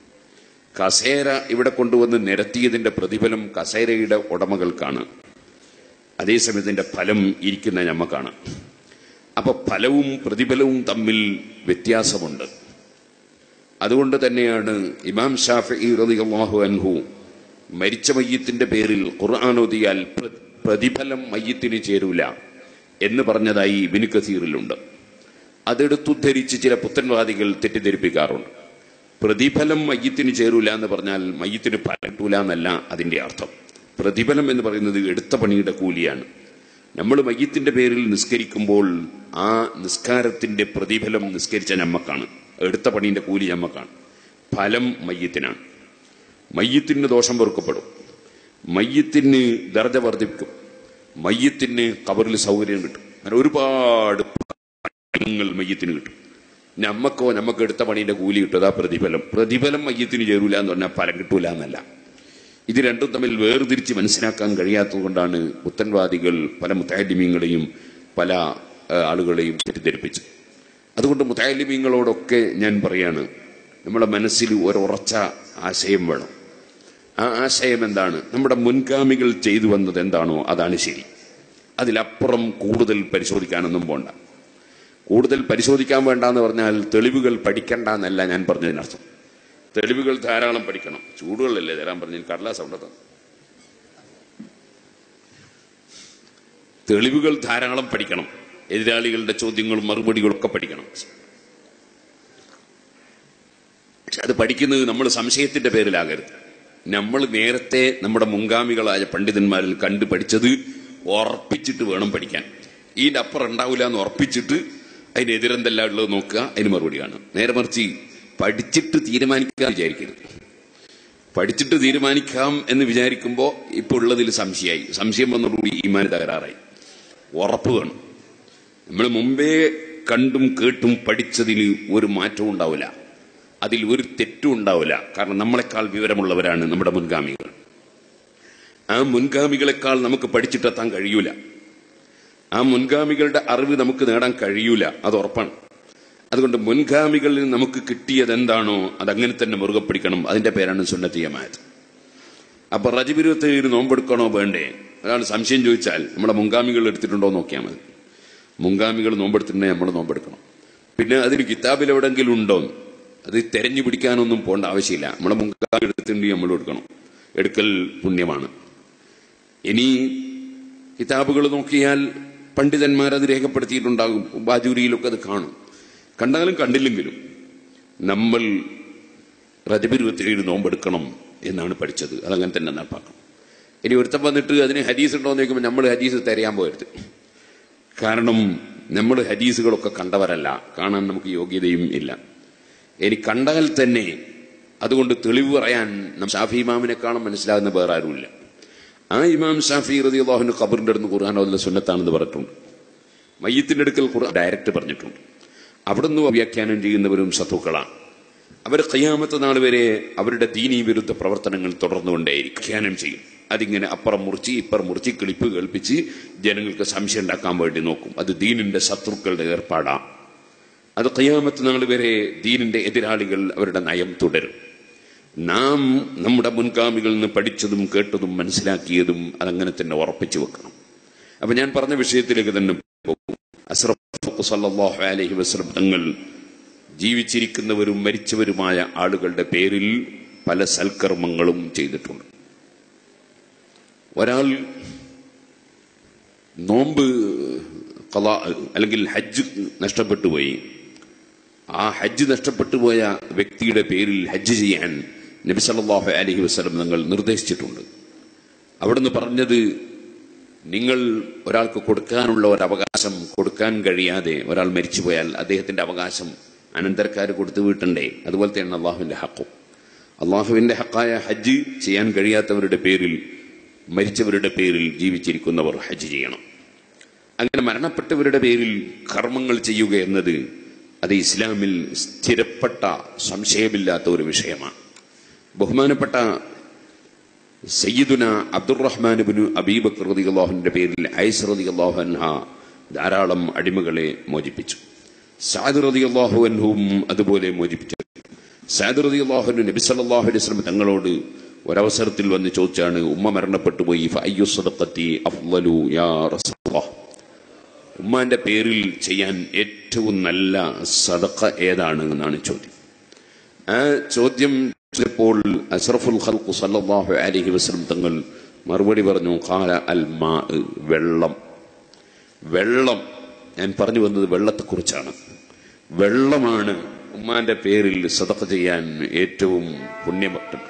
കസേര ഇവിടെ കൊണ്ടുവന്ന് നിരത്തിയതിന്റെ പ്രതിഫലം കസേരയുടെ ഉടമകൾക്കാണ് അതേസമയത്തിന്റെ ഫലം ഇരിക്കുന്ന ഞമ്മക്കാണ് അപ്പൊ ഫലവും പ്രതിഫലവും തമ്മിൽ വ്യത്യാസമുണ്ട് അതുകൊണ്ട് തന്നെയാണ് ഇമാം ഷാഫി റളിയല്ലാഹു അൻഹു മരിച്ച മയ്യത്തിന്റെ പേരിൽ ഖുർആൻ ഓതിയാൽ പ്ര- പ്രതിഫലം മയ്യത്തിന് ചേരൂല എന്ന് പറഞ്ഞതായി ഇബിന് കസീറിലുണ്ട് അതെടുത്തുദ്ധരിച്ച് ചില പുത്തൻവാദികൾ തെറ്റിദ്ധരിപ്പിക്കാറുണ്ട് പ്രതിഫലം മയ്യത്തിന് ചേരൂല എന്ന് പറഞ്ഞാൽ മയ്യത്തിന് ഫലം കിട്ടൂല എന്നല്ല അതിന്റെ അർത്ഥം പ്രതിഫലം എന്ന് പറയുന്നത് എടുത്ത പണിയുടെ കൂലിയാണ് നമ്മൾ മയ്യത്തിന്റെ പേരിൽ നിസ്കരിക്കുമ്പോൾ ആ നിസ്കാരത്തിന്റെ പ്രതിഫലം നിസ്കരിച്ച ഞമ്മക്കാണ് എടുത്ത പണീന്റെ കൂലി ഞമ്മക്കാണ് ഫലം മയ്യത്തിനാണ് മയ്യത്തിന് ദോഷം വെറുക്കപ്പെടും മയ്യത്തിന് ദർജ വർദ്ധിപ്പിക്കും മയ്യത്തിന് കബറിൽ സൗകര്യം കിട്ടും അങ്ങനെ ഒരുപാട് ഫലങ്ങൾ മയ്യത്തിന് കിട്ടും നമ്മക്കോ നമുക്ക് എടുത്ത പണീന്റെ കൂലി കിട്ടും അതാ പ്രതിഫലം പ്രതിഫലം മയ്യത്തിന് ചേരൂല എന്ന് പറഞ്ഞാൽ ഫലം കിട്ടൂല എന്നല്ല ഇത് രണ്ടും തമ്മിൽ വേർതിരിച്ച് മനസ്സിലാക്കാൻ കഴിയാത്തതുകൊണ്ടാണ് പുത്തൻവാദികൾ പല മുത്താലിമീങ്ങളെയും പല ആ, ആളുകളെയും തെറ്റിദ്ധരിപ്പിച്ചത് അതുകൊണ്ട് മുത്താലിമീങ്ങളോടൊക്കെ ഞാൻ പറയാണ് നമ്മുടെ മനസ്സിൽ ഒരു ഉറച്ച ആശയം വേണം ആ ആശയം എന്താണ് നമ്മുടെ മുൻഗാമികൾ ചെയ്തു വന്നത് എന്താണോ അതാണ് ശരി അതിലപ്പുറം കൂടുതൽ പരിശോധിക്കാനൊന്നും പോണ്ട കൂടുതൽ പരിശോധിക്കാൻ വേണ്ട എന്ന് പറഞ്ഞാൽ തെളിവുകൾ പഠിക്കണ്ട എന്നല്ല ഞാൻ പറഞ്ഞതിനർത്ഥം തെളിവുകൾ ധാരാളം പഠിക്കണം ചൂടുകളല്ലേ തരാൻ പറഞ്ഞു കടലാസ് ഉണ്ടത് തെളിവുകൾ ധാരാളം പഠിക്കണം എതിരാളികളുടെ ചോദ്യങ്ങളും മറുപടികളും ഒക്കെ പഠിക്കണം പക്ഷെ അത് പഠിക്കുന്നത് നമ്മൾ സംശയത്തിന്റെ പേരിലാകരുത് നമ്മൾ നേരത്തെ നമ്മുടെ മുൻഗാമികളായ പണ്ഡിതന്മാരിൽ കണ്ടു പഠിച്ചത് ഉറപ്പിച്ചിട്ട് വേണം പഠിക്കാൻ ഇതിന്റെ അപ്പുറം ഉണ്ടാവില്ല എന്ന് ഉറപ്പിച്ചിട്ട് അതിനെതിരെന്തെല്ലാം ഉള്ളത് നോക്കുക അതിന് മറുപടി കാണുക നേരെ മറിച്ച് പഠിച്ചിട്ട് തീരുമാനിക്കാൻ വിചാരിക്കരുത് പഠിച്ചിട്ട് തീരുമാനിക്കാം എന്ന് വിചാരിക്കുമ്പോൾ ഇപ്പോൾ ഉള്ളതിൽ സംശയമായി സംശയം വന്നതോടുകൂടി ഈമാൻ തകരാറായി ഉറപ്പ് വേണം നമ്മൾ മുമ്പേ കണ്ടും കേട്ടും പഠിച്ചതിൽ ഒരു മാറ്റവും ഉണ്ടാവില്ല അതിൽ ഒരു തെറ്റും ഉണ്ടാവില്ല കാരണം നമ്മളെക്കാൾ വിവരമുള്ളവരാണ് നമ്മുടെ മുൻഗാമികൾ ആ മുൻഗാമികളെക്കാൾ നമുക്ക് പഠിച്ചിട്ടെത്താൻ കഴിയൂല ആ മുൻഗാമികളുടെ അറിവ് നമുക്ക് നേടാൻ കഴിയൂല അത് ഉറപ്പാണ് അതുകൊണ്ട് മുൻഗാമികളിൽ നമുക്ക് കിട്ടിയത് എന്താണോ അതങ്ങനെ തന്നെ മുറുകെ പിടിക്കണം അതിന്റെ പേരാണ് സുന്നത്തിയമായത് അപ്പൊ റജബിരുവത്തേഴ് നോമ്പെടുക്കണോ വേണ്ടേ ഒരാൾ സംശയം ചോദിച്ചാൽ നമ്മുടെ മുൻഗാമികൾ എടുത്തിട്ടുണ്ടോ എന്ന് നോക്കിയാൽ മതി മുൻഗാമികൾ നോമ്പെടുത്തിട്ടുണ്ടെങ്കിൽ നമ്മൾ നോമ്പെടുക്കണം പിന്നെ അതിന് കിതാബിൽ എവിടെങ്കിലും ഉണ്ടോ അത് തെരഞ്ഞു പിടിക്കാനൊന്നും പോകേണ്ട ആവശ്യമില്ല നമ്മുടെ മുൻഗാമി എടുത്തിട്ടുണ്ടെങ്കിൽ നമ്മൾ എടുക്കണം എടുക്കൽ പുണ്യമാണ് ഇനി കിതാബുകൾ നോക്കിയാൽ പണ്ഡിതന്മാർ അത് രേഖപ്പെടുത്തിയിട്ടുണ്ടാകും ബാജൂരിയിലൊക്കെ അത് കാണും കണ്ടാലും കണ്ടില്ലെങ്കിലും നമ്മൾ റജബിരുവത്തിലേഴ് നോമ്പെടുക്കണം എന്നാണ് പഠിച്ചത് അതങ്ങനെ തന്നെ നടപ്പാക്കണം ഇനി ഒരുത്തം വന്നിട്ട് അതിന് ഹദീസ് ഉണ്ടോ എന്ന് ചോദിക്കുമ്പോൾ നമ്മൾ ഹദീസ് തിരയാൻ പോകരുത് കാരണം നമ്മൾ ഹദീസുകളൊക്കെ കണ്ടവരല്ല കാണാൻ നമുക്ക് യോഗ്യതയും ഇല്ല ഇനി കണ്ടാൽ തന്നെ അതുകൊണ്ട് തെളിവ് പറയാൻ നം ഷാഫി ഇമാമിനെക്കാളും മനസ്സിലാകുന്ന വേറെ ആരുമില്ല ആ ഇമാം ഷാഫി റതി അള്ളാഹുന് ഖബറിന്റെ അടുത്ത് ഖുർആൻ അതിലെ സുന്നത്താണെന്ന് പറഞ്ഞിട്ടുണ്ട് മയ്യത്തിന്റെ അടുക്കൽ ഖുർആൻ ഡയറക്റ്റ് പറഞ്ഞിട്ടുണ്ട് അവിടുന്ന് വ്യാഖ്യാനം ചെയ്യുന്നവരും സത്തുക്കളാണ് അവർ കയ്യാമത്തെ നാൾ വരെ അവരുടെ ദീനീ വിരുദ്ധ പ്രവർത്തനങ്ങൾ തുടർന്നുകൊണ്ടേയിരിക്കും വ്യാഖ്യാനം ചെയ്യും അതിങ്ങനെ അപ്പുറം മുറിച്ച് ഇപ്പുറം മുറിച്ച് കിളിപ്പ് കേൾപ്പിച്ച് ജനങ്ങൾക്ക് സംശയം ഉണ്ടാക്കാൻ വേണ്ടി നോക്കും അത് ദീനിന്റെ ശത്രുക്കളുടെ ഏർപ്പാടാ അത് കയ്യാമത്ത് നാൾ വരെ ദീനിന്റെ എതിരാളികൾ അവരുടെ നയം തുടരും നാം നമ്മുടെ മുൻഗാമികളിൽ നിന്ന് പഠിച്ചതും കേട്ടതും മനസ്സിലാക്കിയതും അതങ്ങനെ തന്നെ ഉറപ്പിച്ചു വെക്കണം അപ്പൊ ഞാൻ പറഞ്ഞ വിഷയത്തിലേക്ക് തന്നെ പോകും അസ്രഫ് സല്ലല്ലാഹു അലൈഹി വസല്ലം തങ്ങൾ ജീവിച്ചിരിക്കുന്നവരും മരിച്ചവരുമായ ആളുകളുടെ പേരിൽ പല സൽക്കർമ്മങ്ങളും ചെയ്തിട്ടുണ്ട് ഒരാൾ നോമ്പ് കള അല്ലെങ്കിൽ ഹജ്ജ് നഷ്ടപ്പെട്ടു പോയി ആ ഹജ്ജ് നഷ്ടപ്പെട്ടു പോയ വ്യക്തിയുടെ പേരിൽ ഹജ്ജ് ചെയ്യാൻ നബി സല്ലല്ലാഹു അലൈഹി വസല്ലം തങ്ങൾ നിർദ്ദേശിച്ചിട്ടുണ്ട് അവിടുന്ന് പറഞ്ഞത് നിങ്ങൾ ഒരാൾക്ക് കൊടുക്കാനുള്ള ഒരു അവകാശം കൊടുക്കാൻ കഴിയാതെ ഒരാൾ മരിച്ചുപോയാൽ അദ്ദേഹത്തിന്റെ അവകാശം അനന്തരക്കാർ കൊടുത്തു വീട്ടണ്ടേ അതുപോലെ തന്നെ അള്ളാഹുവിന്റെ ഹക്കും അള്ളാഹുവിന്റെ ഹക്കായ ഹജ്ജ് ചെയ്യാൻ കഴിയാത്തവരുടെ പേരിൽ മരിച്ചവരുടെ പേരിൽ ജീവിച്ചിരിക്കുന്നവർ ഹജ്ജ് ചെയ്യണം അങ്ങനെ മരണപ്പെട്ടവരുടെ പേരിൽ കർമ്മങ്ങൾ ചെയ്യുക എന്നത് അത് ഇസ്ലാമിൽ സ്ഥിരപ്പെട്ട സംശയമില്ലാത്ത ഒരു വിഷയമാണ് ബഹുമാനപ്പെട്ട സയ്യിദുന അബ്ദുറഹ്മാൻ ബിനു അബീബക്കർ റതി അള്ളാഹുവിന്റെ പേരിൽ ഐസ് റതി അള്ളാഹു അൻഹ ധാരാളം അടിമകളെ മോചിപ്പിച്ചു സാദ് റതി അള്ളാഹു അൻഹും അതുപോലെ മോചിപ്പിച്ചു സാദ് റതി അള്ളാഹുനു നബി സല്ലല്ലാഹു അലൈഹി വസല്ലം തങ്ങളോട് ഒരവസരത്തിൽ വന്ന് ചോദിച്ചാണ് ഉമ്മ മരണപ്പെട്ടു പോയി ഫഅയ്യു സദഖത്തി അഫ്ളലു യാ റസൂലല്ലാഹ് ഉമ്മാന്റെ പേരിൽ ചെയ്യാൻ ഏറ്റവും നല്ല സദഖ ഏതാണ് എന്നാണ് ചോദ്യം ആ ചോദ്യം ചോദിച്ചപ്പോൾ അഷ്റഫുൽ ഖൽഖ് സല്ലല്ലാഹു അലൈഹി വസല്ലം തങ്ങൾ മറുപടി പറഞ്ഞു ഖാല അൽ മാ വെള്ളം വെള്ളം ഞാൻ പറഞ്ഞു വന്നത് വെള്ളത്തെക്കുറിച്ചാണ് വെള്ളമാണ് ഉമ്മാന്റെ പേരിൽ സദഖ ചെയ്യാൻ ഏറ്റവും പുണ്യപ്പെട്ടത്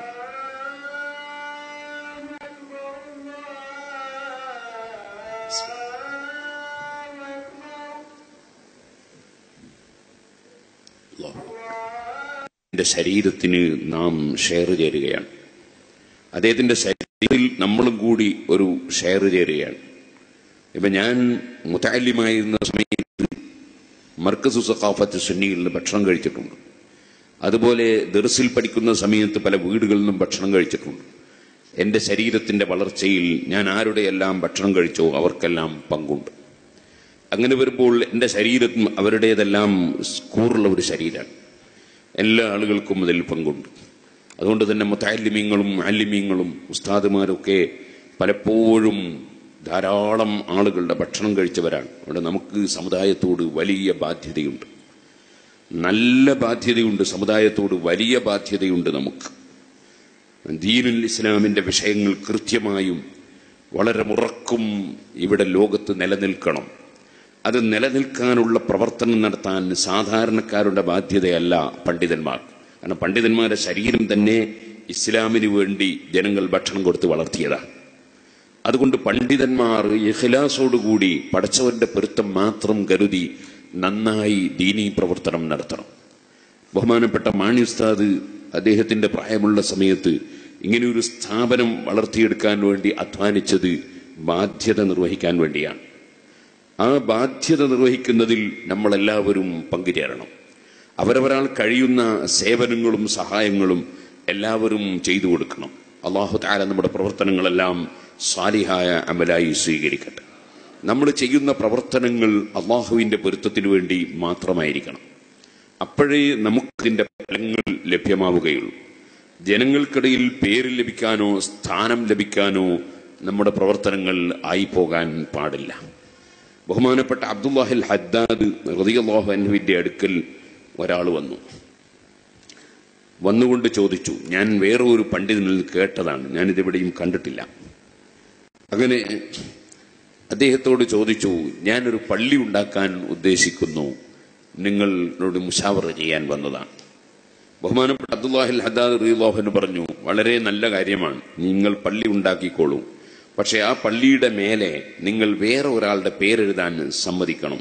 അദ്ദേഹത്തിന്റെ ശരീരത്തിന് നാം ഷെയർ ചേരുകയാണ് അദ്ദേഹത്തിന്റെ ശരീരത്തിൽ നമ്മളും കൂടി ഒരു ഷെയർ ചേരുകയാണ് ഇപ്പൊ ഞാൻ മുത്താലിമായിരുന്ന സമയത്ത് മർക്കസു സഖാഫത്ത് സുന്നിയിൽ നിന്ന് ഭക്ഷണം കഴിച്ചിട്ടുണ്ട് അതുപോലെ ദർസിൽ പഠിക്കുന്ന സമയത്ത് പല വീടുകളിൽ നിന്നും ഭക്ഷണം കഴിച്ചിട്ടുണ്ട് എന്റെ ശരീരത്തിന്റെ വളർച്ചയിൽ ഞാൻ ആരുടെയെല്ലാം ഭക്ഷണം കഴിച്ചോ അവർക്കെല്ലാം പങ്കുണ്ട് അങ്ങനെ വരുമ്പോൾ എന്റെ ശരീരം അവരുടേതെല്ലാം സ്കൂറുള്ള ഒരു ശരീരമാണ് എല്ലാ ആളുകൾക്കും അതിൽ പങ്കുണ്ട് അതുകൊണ്ട് തന്നെ മുത്താലിമ്യങ്ങളും അല്ലിമ്യങ്ങളും ഉസ്താദുമാരൊക്കെ പലപ്പോഴും ധാരാളം ആളുകളുടെ ഭക്ഷണം കഴിച്ചവരാണ് അവിടെ നമുക്ക് സമുദായത്തോട് വലിയ ബാധ്യതയുണ്ട് നല്ല ബാധ്യതയുണ്ട് സമുദായത്തോട് വലിയ ബാധ്യതയുണ്ട് നമുക്ക് ദീനുൽ ഇസ്ലാമിന്റെ വിഷയങ്ങൾ കൃത്യമായും വളരെ മുറക്കും ഇവിടെ ലോകത്ത് നിലനിൽക്കണം അത് നിലനിൽക്കാനുള്ള പ്രവർത്തനം നടത്താൻ സാധാരണക്കാരുടെ ബാധ്യതയല്ല പണ്ഡിതന്മാർ കാരണം പണ്ഡിതന്മാരുടെ ശരീരം തന്നെ ഇസ്ലാമിന് വേണ്ടി ജനങ്ങൾ ഭക്ഷണം കൊടുത്ത് വളർത്തിയതാണ് അതുകൊണ്ട് പണ്ഡിതന്മാർ ഇഖ്ലാസോടുകൂടി പടച്ചവന്റെ പൊരുത്തം മാത്രം കരുതി നന്നായി ദീനീ പ്രവർത്തനം നടത്തണം ബഹുമാനപ്പെട്ട മാണി ഉസ്താദ് അദ്ദേഹത്തിന്റെ പ്രായമുള്ള സമയത്ത് ഇങ്ങനെയൊരു സ്ഥാപനം വളർത്തിയെടുക്കാൻ വേണ്ടി അധ്വാനിച്ചത് ബാധ്യത നിർവഹിക്കാൻ വേണ്ടിയാണ് ആ ബാധ്യത നിർവഹിക്കുന്നതിൽ നമ്മളെല്ലാവരും പങ്കുചേരണം അവരവരാൾ കഴിയുന്ന സേവനങ്ങളും സഹായങ്ങളും എല്ലാവരും ചെയ്തു കൊടുക്കണം അള്ളാഹു താല നമ്മുടെ പ്രവർത്തനങ്ങളെല്ലാം സാലിഹായ അമലായി സ്വീകരിക്കട്ടെ നമ്മൾ ചെയ്യുന്ന പ്രവർത്തനങ്ങൾ അള്ളാഹുവിന്റെ പൊരുത്തത്തിനു വേണ്ടി മാത്രമായിരിക്കണം അപ്പോഴേ നമുക്കതിന്റെ ഫലങ്ങൾ ലഭ്യമാവുകയുള്ളൂ ജനങ്ങൾക്കിടയിൽ പേര് ലഭിക്കാനോ സ്ഥാനം ലഭിക്കാനോ നമ്മുടെ പ്രവർത്തനങ്ങൾ ആയിപ്പോകാൻ പാടില്ല ബഹുമാനപ്പെട്ട അബ്ദുല്ലാഹിൽ ഹദ്ദാദ് റതിയല്ലാഹു അൻഹുവിന്റെ അടുക്കൽ ഒരാൾ വന്നു വന്നുകൊണ്ട് ചോദിച്ചു ഞാൻ വേറെ ഒരു പണ്ഡിതനിൽ നിന്ന് കേട്ടതാണ് ഞാനിതെവിടെയും കണ്ടിട്ടില്ല അങ്ങനെ അദ്ദേഹത്തോട് ചോദിച്ചു ഞാനൊരു പള്ളി ഉണ്ടാക്കാൻ ഉദ്ദേശിക്കുന്നു നിങ്ങളോട് മുഷാവറ ചെയ്യാൻ വന്നതാണ് ബഹുമാനപ്പെട്ട അബ്ദുല്ലാഹിൽ ഹദ്ദാദ് റീലോഹന് പറഞ്ഞു വളരെ നല്ല കാര്യമാണ് നിങ്ങൾ പള്ളി ഉണ്ടാക്കിക്കോളൂ പക്ഷെ ആ പള്ളിയുടെ മേലെ നിങ്ങൾ വേറെ ഒരാളുടെ പേരെഴുതാൻ സമ്മതിക്കണം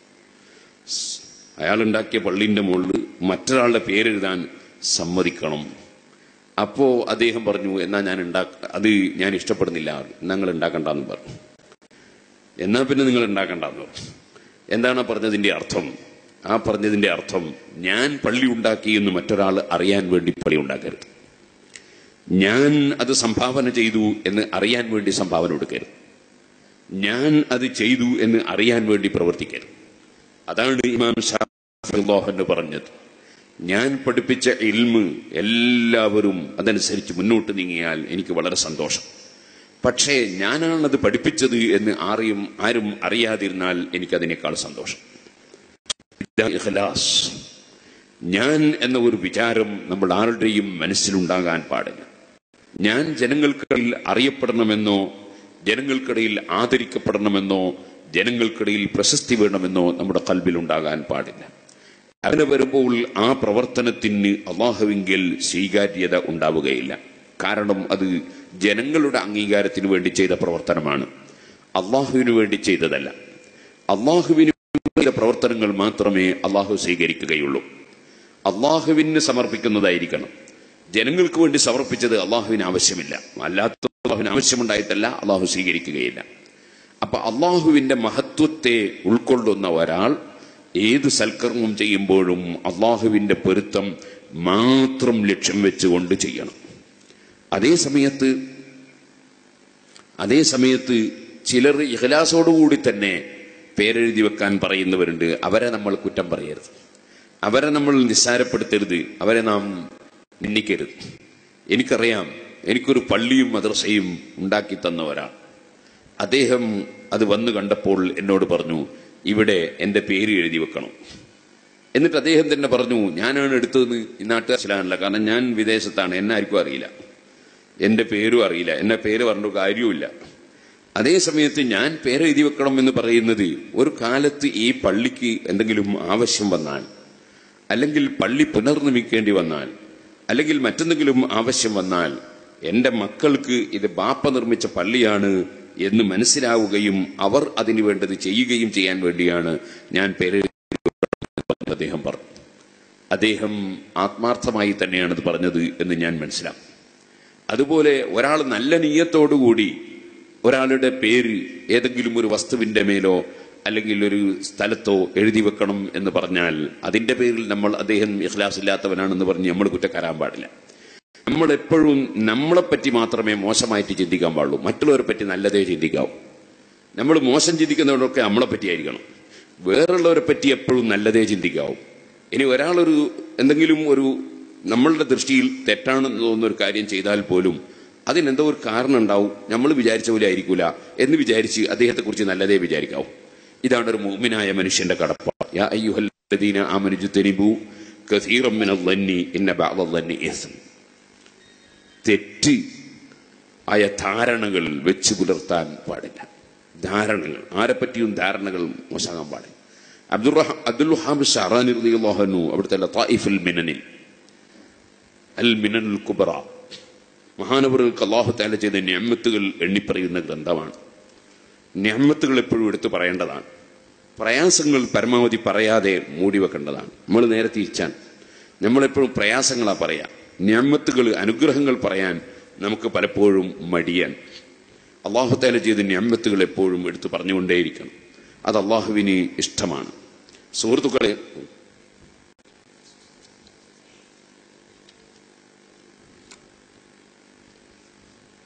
അയാൾ ഉണ്ടാക്കിയ പള്ളിന്റെ മുകളിൽ മറ്റൊരാളുടെ പേരെഴുതാൻ സമ്മതിക്കണം അപ്പോ അദ്ദേഹം പറഞ്ഞു എന്നാ ഞാൻ ഉണ്ടാക്ക അത് ഞാൻ ഇഷ്ടപ്പെടുന്നില്ല നിങ്ങൾ ഉണ്ടാക്കണ്ടെന്ന് പറഞ്ഞു എന്നാ പിന്നെ നിങ്ങൾ ഉണ്ടാക്കണ്ടെന്ന് പറഞ്ഞു എന്താണ് ആ പറഞ്ഞതിന്റെ അർത്ഥം ആ പറഞ്ഞതിന്റെ അർത്ഥം ഞാൻ പള്ളി ഉണ്ടാക്കി എന്ന് മറ്റൊരാൾ അറിയാൻ വേണ്ടി പള്ളി ഉണ്ടാക്കരുത് ഞാൻ അത് സംഭാവന ചെയ്തു എന്ന് അറിയാൻ വേണ്ടി സംഭാവന കൊടുക്കരുത് ഞാൻ അത് ചെയ്തു എന്ന് അറിയാൻ വേണ്ടി പ്രവർത്തിക്കരുത് അതാണ് ഇമാം ഷാഫിഹ് പറഞ്ഞത് ഞാൻ പഠിപ്പിച്ച ഇൽമ് എല്ലാവരും അതനുസരിച്ച് മുന്നോട്ട് നീങ്ങിയാൽ എനിക്ക് വളരെ സന്തോഷം പക്ഷേ ഞാനാണത് പഠിപ്പിച്ചത് എന്ന് ആരെയും ആരും അറിയാതിരുന്നാൽ എനിക്കതിനേക്കാൾ സന്തോഷം ഇതാണ് ഇഖ്ലാസ് ഞാൻ എന്ന ഒരു വിചാരം നമ്മൾ ആരുടെയും മനസ്സിലുണ്ടാകാൻ പാടില്ല ഞാൻ ജനങ്ങൾക്കിടയിൽ അറിയപ്പെടണമെന്നോ ജനങ്ങൾക്കിടയിൽ ആദരിക്കപ്പെടണമെന്നോ ജനങ്ങൾക്കിടയിൽ പ്രശസ്തി വേണമെന്നോ നമ്മുടെ കൽബിൽ ഉണ്ടാകാൻ പാടില്ല അങ്ങനെ വരുമ്പോൾ ആ പ്രവർത്തനത്തിന് അള്ളാഹുവിങ്കിൽ സ്വീകാര്യത ഉണ്ടാവുകയില്ല കാരണം അത് ജനങ്ങളുടെ അംഗീകാരത്തിന് വേണ്ടി ചെയ്ത പ്രവർത്തനമാണ് അള്ളാഹുവിന് വേണ്ടി ചെയ്തതല്ല അള്ളാഹുവിന് ചെയ്ത പ്രവർത്തനങ്ങൾ മാത്രമേ അള്ളാഹു സ്വീകരിക്കുകയുള്ളൂ അള്ളാഹുവിന് സമർപ്പിക്കുന്നതായിരിക്കണം ജനങ്ങൾക്ക് വേണ്ടി സമർപ്പിച്ചത് അള്ളാഹുവിന് ആവശ്യമില്ല അല്ലാത്ത അള്ളാഹുവിന് ആവശ്യമുണ്ടായിട്ടല്ല അള്ളാഹു സ്വീകരിക്കുകയില്ല അപ്പൊ അള്ളാഹുവിന്റെ മഹത്വത്തെ ഉൾക്കൊള്ളുന്ന ഒരാൾ ഏത് സൽക്കർമ്മം ചെയ്യുമ്പോഴും അള്ളാഹുവിന്റെ പൊരുത്തം മാത്രം ലക്ഷ്യം വെച്ചുകൊണ്ട് ചെയ്യണം അതേ സമയത്ത് അതേ സമയത്ത് ചിലർ ഇഹ്ലാസോടുകൂടി തന്നെ പേരെഴുതി വെക്കാൻ പറയുന്നവരുണ്ട് അവരെ നമ്മൾ കുറ്റം പറയരുത് അവരെ നമ്മൾ നിസ്സാരപ്പെടുത്തരുത് അവരെ നാം നിന്ദിക്കരുത് എനിക്കറിയാം എനിക്കൊരു പള്ളിയും മദ്രസയും ഉണ്ടാക്കി തന്ന ഒരാൾ അദ്ദേഹം അത് വന്നു കണ്ടപ്പോൾ എന്നോട് പറഞ്ഞു ഇവിടെ എന്റെ പേര് എഴുതി വെക്കണം എന്നിട്ട് അദ്ദേഹം തന്നെ പറഞ്ഞു ഞാനാണ് എടുത്തതെന്ന് ഈ നാട്ടുകാരിലാണല്ല കാരണം ഞാൻ വിദേശത്താണ് എന്നെ ആർക്കും അറിയില്ല എന്റെ പേരും അറിയില്ല എന്നെ പേര് പറഞ്ഞ കാര്യവുമില്ല അതേ സമയത്ത് ഞാൻ പേരെഴുതി വെക്കണം എന്ന് പറയുന്നത് ഒരു കാലത്ത് ഈ പള്ളിക്ക് എന്തെങ്കിലും ആവശ്യം വന്നാൽ അല്ലെങ്കിൽ പള്ളി പുനർനിർമ്മിക്കേണ്ടി വന്നാൽ അല്ലെങ്കിൽ മറ്റെന്തെങ്കിലും ആവശ്യം വന്നാൽ എന്റെ മക്കൾക്ക് ഇത് ബാപ്പ നിർമ്മിച്ച പള്ളിയാണ് എന്ന് മനസ്സിലാവുകയും അവർ അതിനു വേണ്ടത് ചെയ്യുകയും ചെയ്യാൻ വേണ്ടിയാണ് ഞാൻ പേര് അദ്ദേഹം പറഞ്ഞു അദ്ദേഹം ആത്മാർത്ഥമായി തന്നെയാണ് ഇത് പറഞ്ഞത് എന്ന് ഞാൻ മനസ്സിലാക്കും അതുപോലെ ഒരാൾ നല്ല നീയത്തോടുകൂടി ഒരാളുടെ പേര് ഏതെങ്കിലും ഒരു വസ്തുവിന്റെ മേലോ അല്ലെങ്കിൽ ഒരു സ്ഥലത്തോ എഴുതി വെക്കണം എന്ന് പറഞ്ഞാൽ അതിന്റെ പേരിൽ നമ്മൾ അദ്ദേഹം ഇഖ്ലാസ് ഇല്ലാത്തവനാണെന്ന് പറഞ്ഞ് നമ്മൾ കുറ്റക്കാരാൻ പാടില്ല നമ്മൾ എപ്പോഴും നമ്മളെപ്പറ്റി മാത്രമേ മോശമായിട്ട് ചിന്തിക്കാൻ പാടുള്ളൂ മറ്റുള്ളവരെ പറ്റി നല്ലതേ ചിന്തിക്കാവൂ നമ്മൾ മോശം ചിന്തിക്കുന്നവരൊക്കെ നമ്മളെ പറ്റിയായിരിക്കണം വേറുള്ളവരെ പറ്റി എപ്പോഴും നല്ലതേ ചിന്തിക്കാവൂ ഇനി ഒരാളൊരു എന്തെങ്കിലും ഒരു നമ്മളുടെ ദൃഷ്ടിയിൽ തെറ്റാണെന്ന് തോന്നുന്ന ഒരു കാര്യം ചെയ്താൽ പോലും അതിനെന്തോ ഒരു കാരണം ഉണ്ടാവും നമ്മൾ വിചാരിച്ച പോലെ ആയിരിക്കൂല എന്ന് വിചാരിച്ച് അദ്ദേഹത്തെക്കുറിച്ച് നല്ലതേ വിചാരിക്കാവൂ ഇതാണ് ഒരു മുഅ്മിനായ മനുഷ്യന്റെ കടപ്പാട് യാ അയ്യുഹല്ലദീന ആമനു ജുതനിബു കസീറം മിനൽ ളന്നി ഇന്ന ബഅദൽ ളന്നി ഇസ്ം തെറ്റ് ആയ ധാരണകൾ വെച്ച് പുലർത്താൻ പാടില്ല ധാരണകൾ ആരെപ്പറ്റിയും ധാരണകൾ മോശമാകാൻ പാടില്ല അബ്ദുൽ അബ്ദുൽ വഹാബ് ഷഹറാനി റളിയല്ലാഹു അവിടുത്തെ ലതായിഫുൽ മിനനിൽ അൽ മിനനുൽ കുബറ മഹാനവറുകൾക്ക് അള്ളാഹു താല ചെയ്ത ഞാമത്തുകൾ എണ്ണിപ്പറയുന്ന ഗ്രന്ഥമാണ് ഞാമത്തുകൾ എപ്പോഴും എടുത്തു പറയേണ്ടതാണ് പ്രയാസങ്ങൾ പരമാവധി പറയാതെ മൂടിവെക്കേണ്ടതാണ് നമ്മൾ നേരെ തിരിച്ചാൻ നമ്മളെപ്പോഴും പ്രയാസങ്ങളാ പറയാ ഞാമത്തുകൾ അനുഗ്രഹങ്ങൾ പറയാൻ നമുക്ക് പലപ്പോഴും മടിയാൻ അള്ളാഹു താല ചെയ്ത ഞാമത്തുകൾ എപ്പോഴും എടുത്തു പറഞ്ഞുകൊണ്ടേയിരിക്കണം അത് അള്ളാഹുവിന് ഇഷ്ടമാണ് സുഹൃത്തുക്കളെ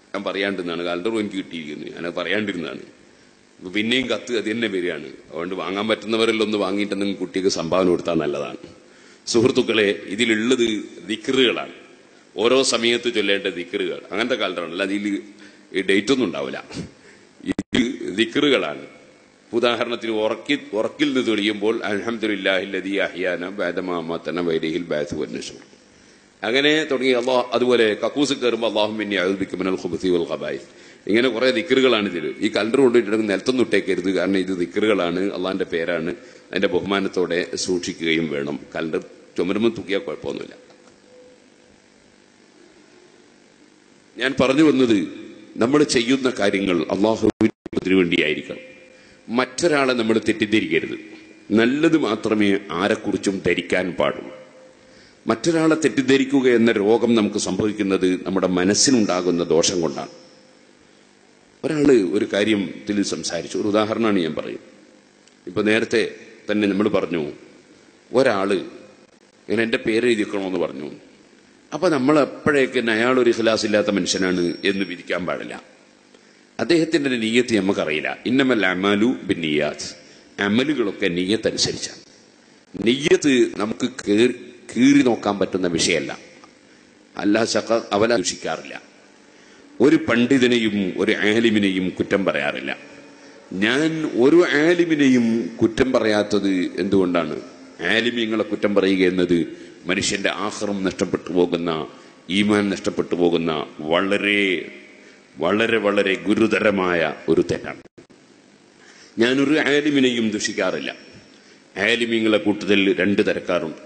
ഞാൻ പറയാണ്ടിരുന്നാണ് കലണ്ടറും എനിക്ക് കിട്ടിയിരിക്കുന്നത് ഞാനത് പറയാണ്ടിരുന്നതാണ് അപ്പൊ പിന്നെയും കത്ത് അത് തന്നെ വരികയാണ് അതുകൊണ്ട് വാങ്ങാൻ പറ്റുന്നവരെല്ലാം ഒന്ന് വാങ്ങിയിട്ട് നിങ്ങൾ കുട്ടിക്ക് സംഭാവന കൊടുത്താൽ നല്ലതാണ് സുഹൃത്തുക്കളെ ഇതിലുള്ളത് ദിക്കറുകളാണ് ഓരോ സമയത്ത് ചൊല്ലേണ്ട ദിക്കറുകൾ അങ്ങനത്തെ കാലത്താണ് അല്ല അതിൽ ഈ ഡേറ്റ് ഒന്നും ഉണ്ടാവില്ല ഇത് ദിക്കറുകളാണ് ഉദാഹരണത്തിന് ഉറക്കി ഉറക്കിൽ നിന്ന് തെളിയുമ്പോൾ അലഹമുല്ലാഹില്ലതി അഹിയാന ബാദമാത്തന വൈരഹിൽ ബാസ് വന്നശൂർ അങ്ങനെ തുടങ്ങി അള്ളാഹ് അതുപോലെ കക്കൂസ് കയറുമ്പോൾ അള്ളാഹു പിന്നെ അഴുദിക്കുമനൽ ഖുബത്തി വൽ ഖബായി ഇങ്ങനെ കുറെ ദിക്കറുകളാണ് ഇതിൽ ഈ കലണ്ടർ കൊണ്ടുപോയിട്ടുണ്ടെങ്കിൽ നിലത്തൊന്നും ഇട്ടേക്കരുത് കാരണം ഇത് ദിക്കറുകളാണ് അള്ളാഹിന്റെ പേരാണ് അതിന്റെ ബഹുമാനത്തോടെ സൂക്ഷിക്കുകയും വേണം കലണ്ടർ ചുമരുമ്പോൾ തൂക്കിയാൽ കുഴപ്പമൊന്നുമില്ല ഞാൻ പറഞ്ഞു വന്നത് നമ്മൾ ചെയ്യുന്ന കാര്യങ്ങൾ അള്ളാഹുവിന് വേണ്ടിയായിരിക്കണം മറ്റൊരാളെ നമ്മൾ തെറ്റിദ്ധരിക്കരുത് നല്ലത് മാത്രമേ ആരെക്കുറിച്ചും ധരിക്കാൻ പാടുള്ളൂ മറ്റൊരാളെ തെറ്റിദ്ധരിക്കുക എന്ന രോഗം നമുക്ക് സംഭവിക്കുന്നത് നമ്മുടെ മനസ്സിനുണ്ടാകുന്ന ദോഷം കൊണ്ടാണ് ഒരാള് ഒരു കാര്യത്തിൽ സംസാരിച്ചു ഒരു ഉദാഹരണമാണ് ഞാൻ പറയും ഇപ്പൊ നേരത്തെ തന്നെ നമ്മൾ പറഞ്ഞു ഒരാള് ഇങ്ങനെ എന്റെ പേര് എഴുതിക്കണമെന്ന് പറഞ്ഞു അപ്പൊ നമ്മൾ എപ്പോഴേക്ക് അയാൾ ഒരു ഇഖ്ലാസ് ഇല്ലാത്ത മനുഷ്യനാണ് എന്ന് വിധിക്കാൻ പാടില്ല അദ്ദേഹത്തിന്റെ നീയത്ത് നമുക്കറിയില്ല ഇന്നമല്ല അമലു ബിൻ നിയാത്ത് അമലുകളൊക്കെ നീയത്ത് അനുസരിച്ചാണ് നെയ്യത്ത് നമുക്ക് കേറി കീറി നോക്കാൻ പറ്റുന്ന വിഷയമല്ല അല്ലാ ശക്ക അവല ദൂഷിക്കാറില്ല ഒരു പണ്ഡിതനെയും ഒരു ആലിമിനെയും കുറ്റം പറയാറില്ല ഞാൻ ഒരു ആലിമിനെയും കുറ്റം പറയാത്തത് എന്തുകൊണ്ടാണ് ആലിമ്യങ്ങളെ കുറ്റം പറയുക എന്നത് മനുഷ്യന്റെ ആഹ്റം നഷ്ടപ്പെട്ടു പോകുന്ന ഈമാൻ നഷ്ടപ്പെട്ടു പോകുന്ന വളരെ വളരെ വളരെ ഗുരുതരമായ ഒരു തെറ്റാണ് ഞാനൊരു ആലിമിനെയും ദുഷിക്കാറില്ല ആലിമ്യങ്ങളെ കൂട്ടത്തിൽ രണ്ട് തരക്കാരുണ്ട്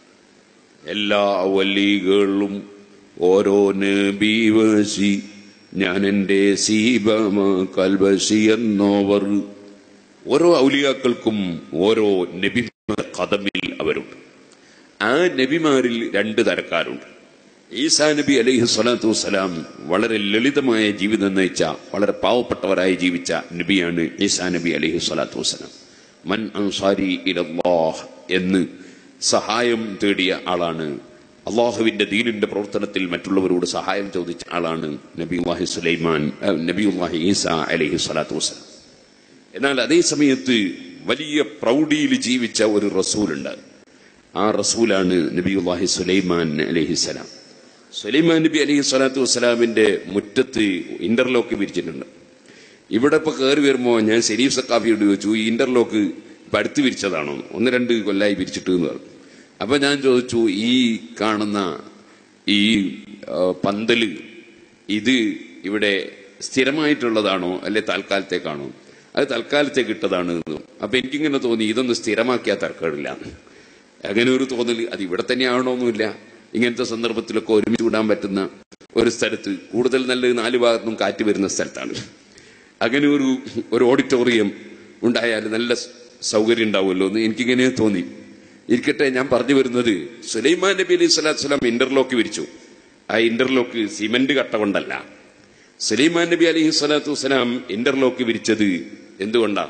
എല്ലാ വലികളും ഓരോ നബീവശി ഞാൻ എൻ്റെ സീബമ കൽവശി എന്നോവർ ഓരോ ഔലിയാക്കൾക്കും ഓരോ നബി കഥമിൽ അവരുണ്ട് ആ നബിമാരിൽ രണ്ട് തരക്കാരുണ്ട് ഈസാ നബി അലൈഹി സ്വലാത്തു വസ്സലാം വളരെ ലളിതമായ ജീവിതം നയിച്ച വളരെ പാവപ്പെട്ടവരായി ജീവിച്ച നബിയാണ് ഈസാ നബി അലൈഹി സ്വലാത്തു വസ്സലാം മൻ അൻസാരി ഇലല്ലാഹ് എന്ന് സഹായം തേടിയ ആളാണ് അള്ളാഹുവിന്റെ ദീനിന്റെ പ്രവർത്തനത്തിൽ മറ്റുള്ളവരോട് സഹായം ചോദിച്ച ആളാണ് നബിയുല്ലാഹി സുലൈമാൻ നബിയുല്ലാഹി ഈസ അലൈഹി സ്വലാത്തു വസ്സലാം എന്നാൽ അതേ സമയത്ത് വലിയ പ്രൗഢിയിൽ ജീവിച്ച ഒരു റസൂലുണ്ട് ആ റസൂലാണ് നബിയുല്ലാഹി സുലൈമാൻ അലഹിസ്സലാം സുലൈമാൻ നബി അലഹി സ്വലാത്തു വസ്സലാമിന്റെ മുറ്റത്ത് ഇന്റർലോക്ക് വിരിച്ചിട്ടുണ്ട് ഇവിടെ ഇപ്പൊ കയറി വരുമ്പോ ഞാൻ ഷെരീഫ് സക്കാഫിയോട് ചോദിച്ചു ഈ ഇന്റർലോക്ക് ഇപ്പൊ അടുത്ത് വിരിച്ചതാണോ ഒന്ന് രണ്ട് കൊല്ലായി വിരിച്ചിട്ട് എന്ന് പറഞ്ഞു അപ്പൊ ഞാൻ ചോദിച്ചു ഈ കാണുന്ന ഈ ആ, പന്തല് ഇത് ഇവിടെ സ്ഥിരമായിട്ടുള്ളതാണോ അല്ലെ താൽക്കാലത്തേക്കാണോ അത് തൽക്കാലത്തേക്ക് ഇട്ടതാണ് എന്ന് അപ്പൊ എനിക്കിങ്ങനെ തോന്നി ഇതൊന്ന് സ്ഥിരമാക്കിയാൽ തർക്കമില്ല അങ്ങനെ ഒരു തോന്നൽ അത് ഇവിടെ തന്നെ ആവണമെന്നില്ല ഇങ്ങനത്തെ സന്ദർഭത്തിലൊക്കെ ഒരുമിച്ച് വിടാൻ പറ്റുന്ന ഒരു സ്ഥലത്ത് കൂടുതൽ നല്ലത് നാല് ഭാഗത്തും കാറ്റ് വരുന്ന സ്ഥലത്താണ് അങ്ങനെ ഒരു ഒരു ഓഡിറ്റോറിയം ഉണ്ടായാൽ നല്ല സൗകര്യം ഉണ്ടാവുമല്ലോ എന്ന് എനിക്കിങ്ങനെ തോന്നി ഇരിക്കട്ടെ ഞാൻ പറഞ്ഞു വരുന്നത് സുലൈമാൻ നബി അലൈഹി സ്വലാത്തു വസ്സലാം ഇന്റർലോക്ക് വിരിച്ചു ആ ഇന്റർലോക്ക് സിമന്റ് കട്ട കൊണ്ടല്ല സുലൈമാൻ നബി അലൈഹി സ്വലാത്തു വസ്സലാം ഇന്റർലോക്ക് വിരിച്ചത് എന്തുകൊണ്ടാ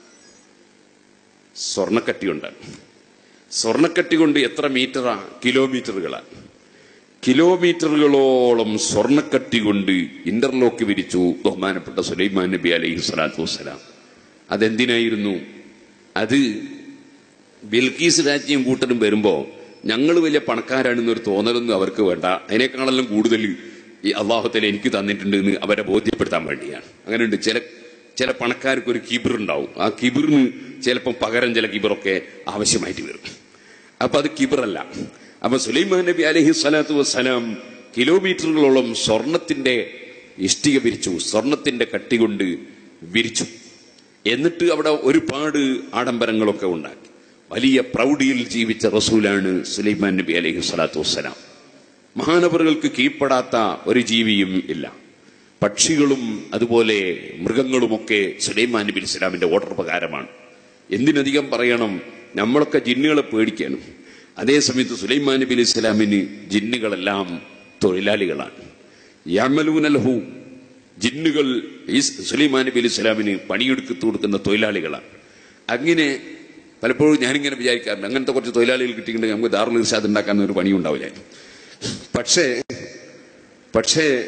സ്വർണക്കട്ടി സ്വർണക്കട്ടി കൊണ്ട് എത്ര മീറ്ററാ കിലോമീറ്ററുകളാണ് കിലോമീറ്ററുകളോളം സ്വർണക്കട്ടി കൊണ്ട് ഇന്റർലോക്ക് വിരിച്ചു ബഹുമാനപ്പെട്ട സുലൈമാൻ നബി അലൈഹി സ്വലാത്തു വസ്സലാം അതെന്തിനായിരുന്നു അത് ബിൽക്കീസ് രാജ്യം കൂട്ടരും വരുമ്പോ ഞങ്ങൾ വലിയ പണക്കാരാണെന്നൊരു തോന്നലൊന്നും അവർക്ക് വേണ്ട അതിനേക്കാളെല്ലാം കൂടുതൽ ഈ അള്ളാഹുത്തല എനിക്ക് തന്നിട്ടുണ്ട് എന്ന് അവരെ ബോധ്യപ്പെടുത്താൻ വേണ്ടിയാണ് അങ്ങനെയുണ്ട് ചില ചില പണക്കാർക്ക് ഒരു കിബിർ ഉണ്ടാവും ആ കിബിറിന് ചിലപ്പം പകരം ചില കിബിറൊക്കെ ആവശ്യമായിട്ട് വരും അപ്പൊ അത് കിബിറല്ല അപ്പൊ സുലൈമാൻ നബി അലഹി സ്വലാത്തു വസ്സലാം കിലോമീറ്ററുകളോളം സ്വർണത്തിന്റെ ഇഷ്ടിക വിരിച്ചു സ്വർണത്തിന്റെ കട്ടി കൊണ്ട് വിരിച്ചു എന്നിട്ട് അവിടെ ഒരുപാട് ആഡംബരങ്ങളൊക്കെ ഉണ്ടാക്കി വലിയ പ്രൗഢിയിൽ ജീവിച്ച റസൂലാണ് സുലൈമാൻ നബി അലൈഹി സ്വലാത്തു വസ്സലാം മഹാനവറുകൾക്ക് കീഴ്പ്പെടാത്ത ഒരു ജീവിയും ഇല്ല പക്ഷികളും അതുപോലെ മൃഗങ്ങളുമൊക്കെ സുലൈമാൻ നബി ഇസ്ലാമിന്റെ ഓർഡർ പ്രകാരമാണ് എന്തിനധികം പറയണം നമ്മളൊക്കെ ജിന്നുകളെ പേടിക്കണം അതേ സമയത്ത് സുലൈമാൻ നബി അലൈഹി ഇസ്ലാമിന് ജിന്നുകളെല്ലാം തൊഴിലാളികളാണ് യമലൂനലഹു ജിന്നുകൾ ഈ സുലൈമാൻ നബി അലൈഹി ഇസ്ലാമിന് പണിയെടുക്കത്തു കൊടുക്കുന്ന തൊഴിലാളികളാണ് അങ്ങനെ പലപ്പോഴും ഞാനിങ്ങനെ വിചാരിക്കാറുണ്ട് അങ്ങനത്തെ കുറച്ച് തൊഴിലാളികൾ കിട്ടിയിട്ടുണ്ടെങ്കിൽ നമുക്ക് ദാറുൽ ഇർഷാദ് ഉണ്ടാക്കാൻ ഒരു പണിയും ഉണ്ടാവില്ല പക്ഷേ പക്ഷേ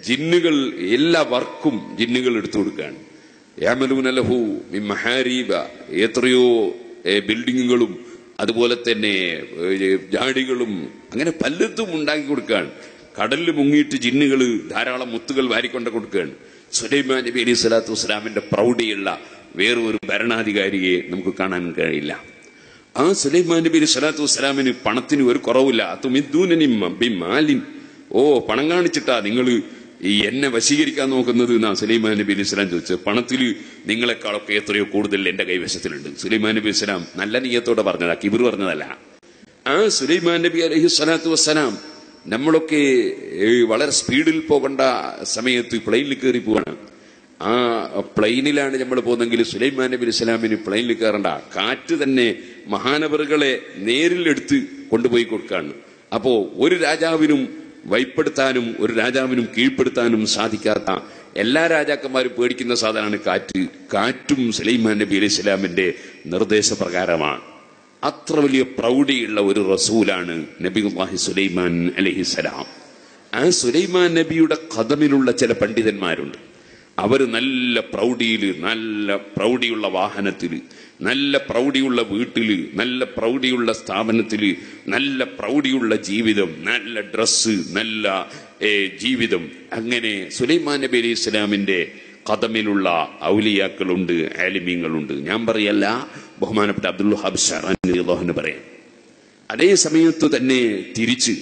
ജിന്നുകൾ എല്ലാ വർക്കും ജിന്നുകൾ എടുത്തു കൊടുക്കുകയാണ് യാമലൂനലഹു മിൻ മഹാരീബ എത്രയോ ഏ, ബിൽഡിങ്ങുകളും അതുപോലെ തന്നെ ഏ, ജാടികളും അങ്ങനെ പലതും ഉണ്ടാക്കി കൊടുക്കുകയാണ് കടലിൽ മുങ്ങിയിട്ട് ജിന്നുകൾ ധാരാളം മുത്തുകൾ വാരിക്കൊണ്ട് കൊടുക്കുകയാണ് സുലൈമാൻ നബി അലൈഹി സ്വലാത്തു വസ്സലാമിന്റെ പ്രൗഢിയുള്ള വേറൊരു ഭരണാധികാരിയെ നമുക്ക് കാണാൻ കഴിയില്ല ആ സുലൈമാൻ നബി അലൈഹി സ്വലാത്തു വസ്സലാമിന് പണത്തിന് ഒരു കുറവില്ല തുമിദ്ദൂനനിമാലിൻ ഓ പണം കാണിച്ചിട്ടാ നിങ്ങൾ ഈ എന്നെ വശീകരിക്കാൻ നോക്കുന്നത് എന്നാ സുലൈമാൻ നബി അലൈഹി സ്വലാം ചോദിച്ചത് പണത്തിൽ നിങ്ങളെക്കാളൊക്കെ എത്രയോ കൂടുതൽ എന്റെ കൈവശത്തിലുണ്ട് സുലൈമാൻ നബി അലൈഹി സ്വലാം നല്ല നീയത്തോടെ പറഞ്ഞതാ കിബിർ പറഞ്ഞതല്ല ആ സുലൈമാൻ നബി അലൈഹി സ്വലാത്തു വസ്സലാം നമ്മളൊക്കെ ഏ, വളരെ സ്പീഡിൽ പോകേണ്ട സമയത്ത് പ്ലെയിനിൽ കയറി പോവാണ് ആ പ്ലെയിനിലാണ് നമ്മൾ പോകുന്നെങ്കിൽ സുലൈമാൻ നബി അലൈഹി സ്വലാമിന് പ്ലെയിനിൽ കയറണ്ട കാറ്റ് തന്നെ മഹാനവറുകളെ നേരിലെടുത്ത് കൊണ്ടുപോയി കൊടുക്കാണ് അപ്പോ ഒരു രാജാവിനും വൈപ്പെടുത്താനും ഒരു രാജാവിനും കീഴ്പ്പെടുത്താനും സാധിക്കാത്ത എല്ലാ രാജാക്കന്മാരും പേടിക്കുന്ന സാധനമാണ് കാറ്റ് കാറ്റും സുലൈമാൻ നബി അലൈഹി സ്വലാമിന്റെ നിർദ്ദേശപ്രകാരമാണ് അത്ര വലിയ പ്രൗഢിയുള്ള ഒരു റസൂലാണ് നബി സുലൈമാൻ അലഹിസലാം ആ സുലൈമാൻ നബിയുടെ കഥമിലുള്ള ചില പണ്ഡിതന്മാരുണ്ട് അവർ നല്ല പ്രൗഢിയിൽ നല്ല പ്രൗഢിയുള്ള വാഹനത്തിൽ നല്ല പ്രൗഢിയുള്ള വീട്ടിൽ നല്ല പ്രൗഢിയുള്ള സ്ഥാപനത്തിൽ നല്ല പ്രൗഢിയുള്ള ജീവിതം നല്ല ഡ്രസ്സ് നല്ല ഏ, ജീവിതം അങ്ങനെ സുലൈമാൻ നബി അലൈഹി ഇസ്ലാമിന്റെ കഥമിലുള്ള ഔലിയാക്കളുണ്ട് ആലിമീങ്ങളുണ്ട് ഞാൻ പറയല്ല ബഹുമാനപ്പെട്ട അബ്ദുൽ ഹാബ് ഷാറാൻ പറയാം അതേ സമയത്ത് തന്നെ തിരിച്ച്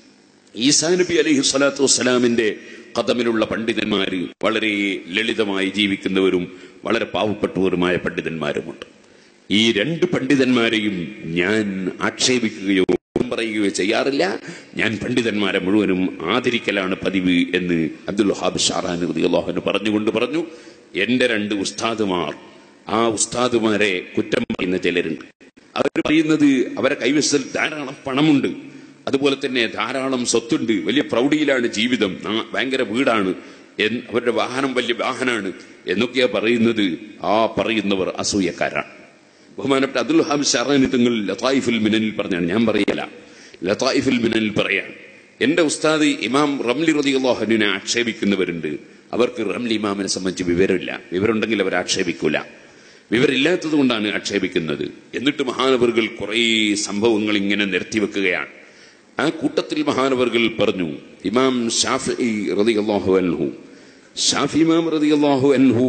ഈസാ നബി അലൈഹി സ്വലാത്തു വസ്സലാമിന്റെ കഥമിലുള്ള പണ്ഡിതന്മാര് വളരെ ലളിതമായി ജീവിക്കുന്നവരും വളരെ പാവപ്പെട്ടവരുമായ പണ്ഡിതന്മാരുമുണ്ട് ഈ രണ്ട് പണ്ഡിതന്മാരെയും ഞാൻ ആക്ഷേപിക്കുകയോ കുറ്റം പറയുകയോ ചെയ്യാറില്ല ഞാൻ പണ്ഡിതന്മാരെ മുഴുവനും ആദരിക്കലാണ് പതിവ് എന്ന് അബ്ദുൽ ഹാബ് ഷാറാൻ അള്ളാഹുന് പറഞ്ഞുകൊണ്ട് പറഞ്ഞു എന്റെ രണ്ട് ഉസ്താദുമാർ ആ ഉസ്താദുമാരെ കുറ്റം പറയുന്ന ചിലരുണ്ട് അവർ പറയുന്നത് അവരെ കൈവശത്തിൽ ധാരാളം പണമുണ്ട് അതുപോലെ തന്നെ ധാരാളം സ്വത്തുണ്ട് വലിയ പ്രൗഢിയിലാണ് ജീവിതം ആ, ഭയങ്കര വീടാണ് എന്ന് അവരുടെ വാഹനം വലിയ വാഹനമാണ് എന്നൊക്കെയാ പറയുന്നത് ആ പറയുന്നവർ അസൂയക്കാരാണ് ബഹുമാനപ്പെട്ട അബ്ദുൽ ഹാബ് ഷറാനി തങ്ങൾ ലതായിഫുൽ മിനനിൽ പറഞ്ഞാണ് ഞാൻ പറയല ലതായിഫുൽ മിനനിൽ പറയാൻ എന്റെ ഉസ്താദ് ഇമാം റംലി റതിയുള്ളാഹുവിനെ ആക്ഷേപിക്കുന്നവരുണ്ട് അവർക്ക് റംലി ഇമാമിനെ സംബന്ധിച്ച് വിവരമില്ല വിവരമുണ്ടെങ്കിൽ അവർ ആക്ഷേപിക്കൂല വിവരമില്ലാത്തത് കൊണ്ടാണ് ആക്ഷേപിക്കുന്നത് എന്നിട്ട് മഹാനവറുകൾ കുറേ സംഭവങ്ങൾ ഇങ്ങനെ നിരത്തിവെക്കുകയാണ് ആ കൂട്ടത്തിൽ മഹാനവറുകൾ പറഞ്ഞു ഇമാം ഷാഫി റതിയല്ലാഹു അൻഹു ഷാഫി ഇമാം റതിയല്ലാഹു അൻഹു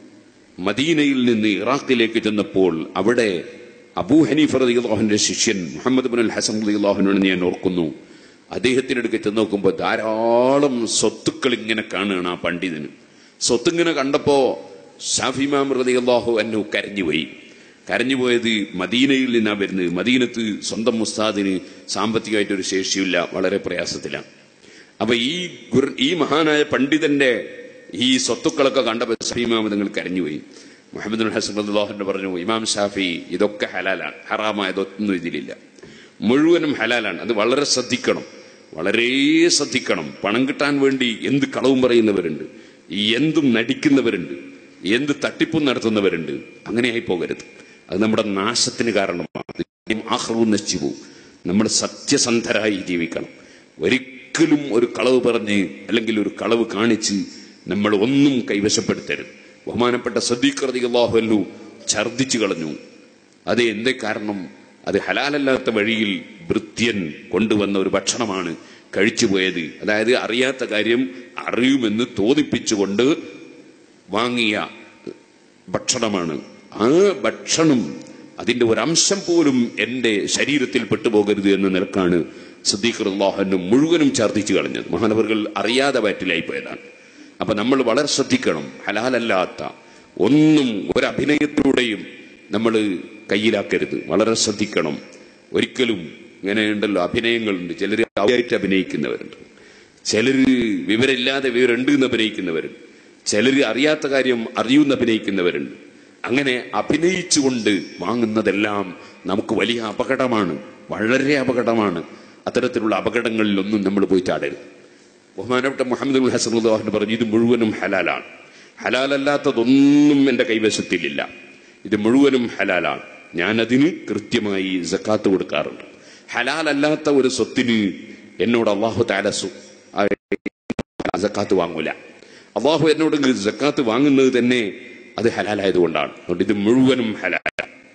മദീനയിൽ നിന്ന് ഇറാഖിലേക്ക് ചെന്നപ്പോൾ അവിടെ അബൂ ഹനീഫ റതിയുള്ളാഹുവിന്റെ ശിഷ്യൻ മുഹമ്മദ് ബിൻ അൽ ഹസൻ റതിയുള്ളാഹുവിനോട് ഞാൻ ഓർക്കുന്നു അദ്ദേഹത്തിനടുക്ക് ചെന്ന് നോക്കുമ്പോൾ ധാരാളം സ്വത്തുക്കൾ ഇങ്ങനെ കാണുകയാണ് ആ പണ്ഡിതന് സ്വത്തിങ്ങനെ കണ്ടപ്പോ ഷാഫിമാം റതിയുള്ളാഹു അന്നു കരഞ്ഞുപോയി കരഞ്ഞുപോയത് മദീനയിൽ നിന്നാണ് വരുന്നത് മദീനത്ത് സ്വന്തം മുസ്താദിന് സാമ്പത്തികമായിട്ട് ഒരു ശേഷിയില്ല വളരെ പ്രയാസത്തിലാണ് അപ്പൊ ഈ ഗുരു ഈ മഹാനായ പണ്ഡിതന്റെ ഈ സ്വത്തുക്കളൊക്കെ കണ്ടപ്പോൾ ഷഫീമാമ നിങ്ങൾ കരഞ്ഞുപോയി മുഹമ്മദ് ബിൻ ഹസൻ അള്ളാഹുന്റെ പറഞ്ഞു ഇമാം ഷാഫി ഇതൊക്കെ ഹലാലാണ് ഹറാമായതൊന്നും ഇതിലില്ല മുഴുവനും ഹലാലാണ് അത് വളരെ ശ്രദ്ധിക്കണം വളരെ ശ്രദ്ധിക്കണം പണം കിട്ടാൻ വേണ്ടി എന്ത് കളവും പറയുന്നവരുണ്ട് ഈ എന്തും നടിക്കുന്നവരുണ്ട് എന്ത് തട്ടിപ്പും നടത്തുന്നവരുണ്ട് അങ്ങനെയായി പോകരുത് അത് നമ്മുടെ നാശത്തിന് കാരണമാണ് ആഹ്റവും നശിച്ചു പോകും നമ്മൾ സത്യസന്ധരായി ജീവിക്കണം ഒരിക്കലും ഒരു കളവ് പറഞ്ഞ് അല്ലെങ്കിൽ ഒരു കളവ് കാണിച്ച് നമ്മൾ ഒന്നും കൈവശപ്പെടുത്തരുത് ബഹുമാനപ്പെട്ട സദ്ദീഖ്റതി അള്ളാഹുല്ലു ഛർദിച്ചു കളഞ്ഞു അത് എന്തേ കാരണം അത് ഹലാലല്ലാത്ത വഴിയിൽ ഭൃത്യൻ കൊണ്ടുവന്ന ഒരു ഭക്ഷണമാണ് കഴിച്ചുപോയത് അതായത് അറിയാത്ത കാര്യം അറിയുമെന്ന് തോന്നിപ്പിച്ചുകൊണ്ട് വാങ്ങിയ ഭക്ഷണമാണ് ആ ഭക്ഷണം അതിന്റെ ഒരംശം പോലും എന്റെ ശരീരത്തിൽ പെട്ടുപോകരുത് എന്ന നിലക്കാണ് സിദ്ദീഖ് അള്ളാഹുനും മുഴുവനും ഛർദ്ദിച്ചു കളഞ്ഞത് മഹാനവറുകൾ അറിയാതെ വയറ്റിലായി പോയതാണ് അപ്പൊ നമ്മൾ വളരെ ശ്രദ്ധിക്കണം ഹലാലല്ലാത്ത ഒന്നും ഒരഭിനയത്തിലൂടെയും നമ്മൾ കയ്യിലാക്കരുത് വളരെ ശ്രദ്ധിക്കണം ഒരിക്കലും ഇങ്ങനെ ഉണ്ടല്ലോ അഭിനയങ്ങളുണ്ട് ചിലർ ആയിട്ട് അഭിനയിക്കുന്നവരുണ്ട് ചിലര് വിവരമില്ലാതെ വിവരമുണ്ട് എന്ന് അഭിനയിക്കുന്നവരുണ്ട് ചിലര് അറിയാത്ത കാര്യം അറിയുന്ന അഭിനയിക്കുന്നവരുണ്ട് അങ്ങനെ അഭിനയിച്ചുകൊണ്ട് വാങ്ങുന്നതെല്ലാം നമുക്ക് വലിയ അപകടമാണ് വളരെ അപകടമാണ് അത്തരത്തിലുള്ള അപകടങ്ങളിലൊന്നും നമ്മൾ പോയി ചാടരുത് ബഹുമാനപ്പെട്ട മുഹമ്മദ് ഉൽ ഹസൻ ഉദ്ദാഹൻ പറഞ്ഞു ഇത് മുഴുവനും ഹലാലാണ് ഹലാലല്ലാത്തതൊന്നും എൻ്റെ കൈവശത്തിലില്ല ഇത് മുഴുവനും ഹലാലാണ് ഞാൻ അതിന് കൃത്യമായി ജക്കാത്ത് കൊടുക്കാറുണ്ട് ഹലാലല്ലാത്ത ഒരു സ്വത്തിന് എന്നോട് അള്ളാഹു താല സു സക്കാത്ത് വാങ്ങൂല അള്ളാഹു എന്നോട് സക്കാത്ത് വാങ്ങുന്നത് തന്നെ അത് ഹലാലായതുകൊണ്ടാണ് അതുകൊണ്ട് ഇത് മുഴുവനും ഹലാല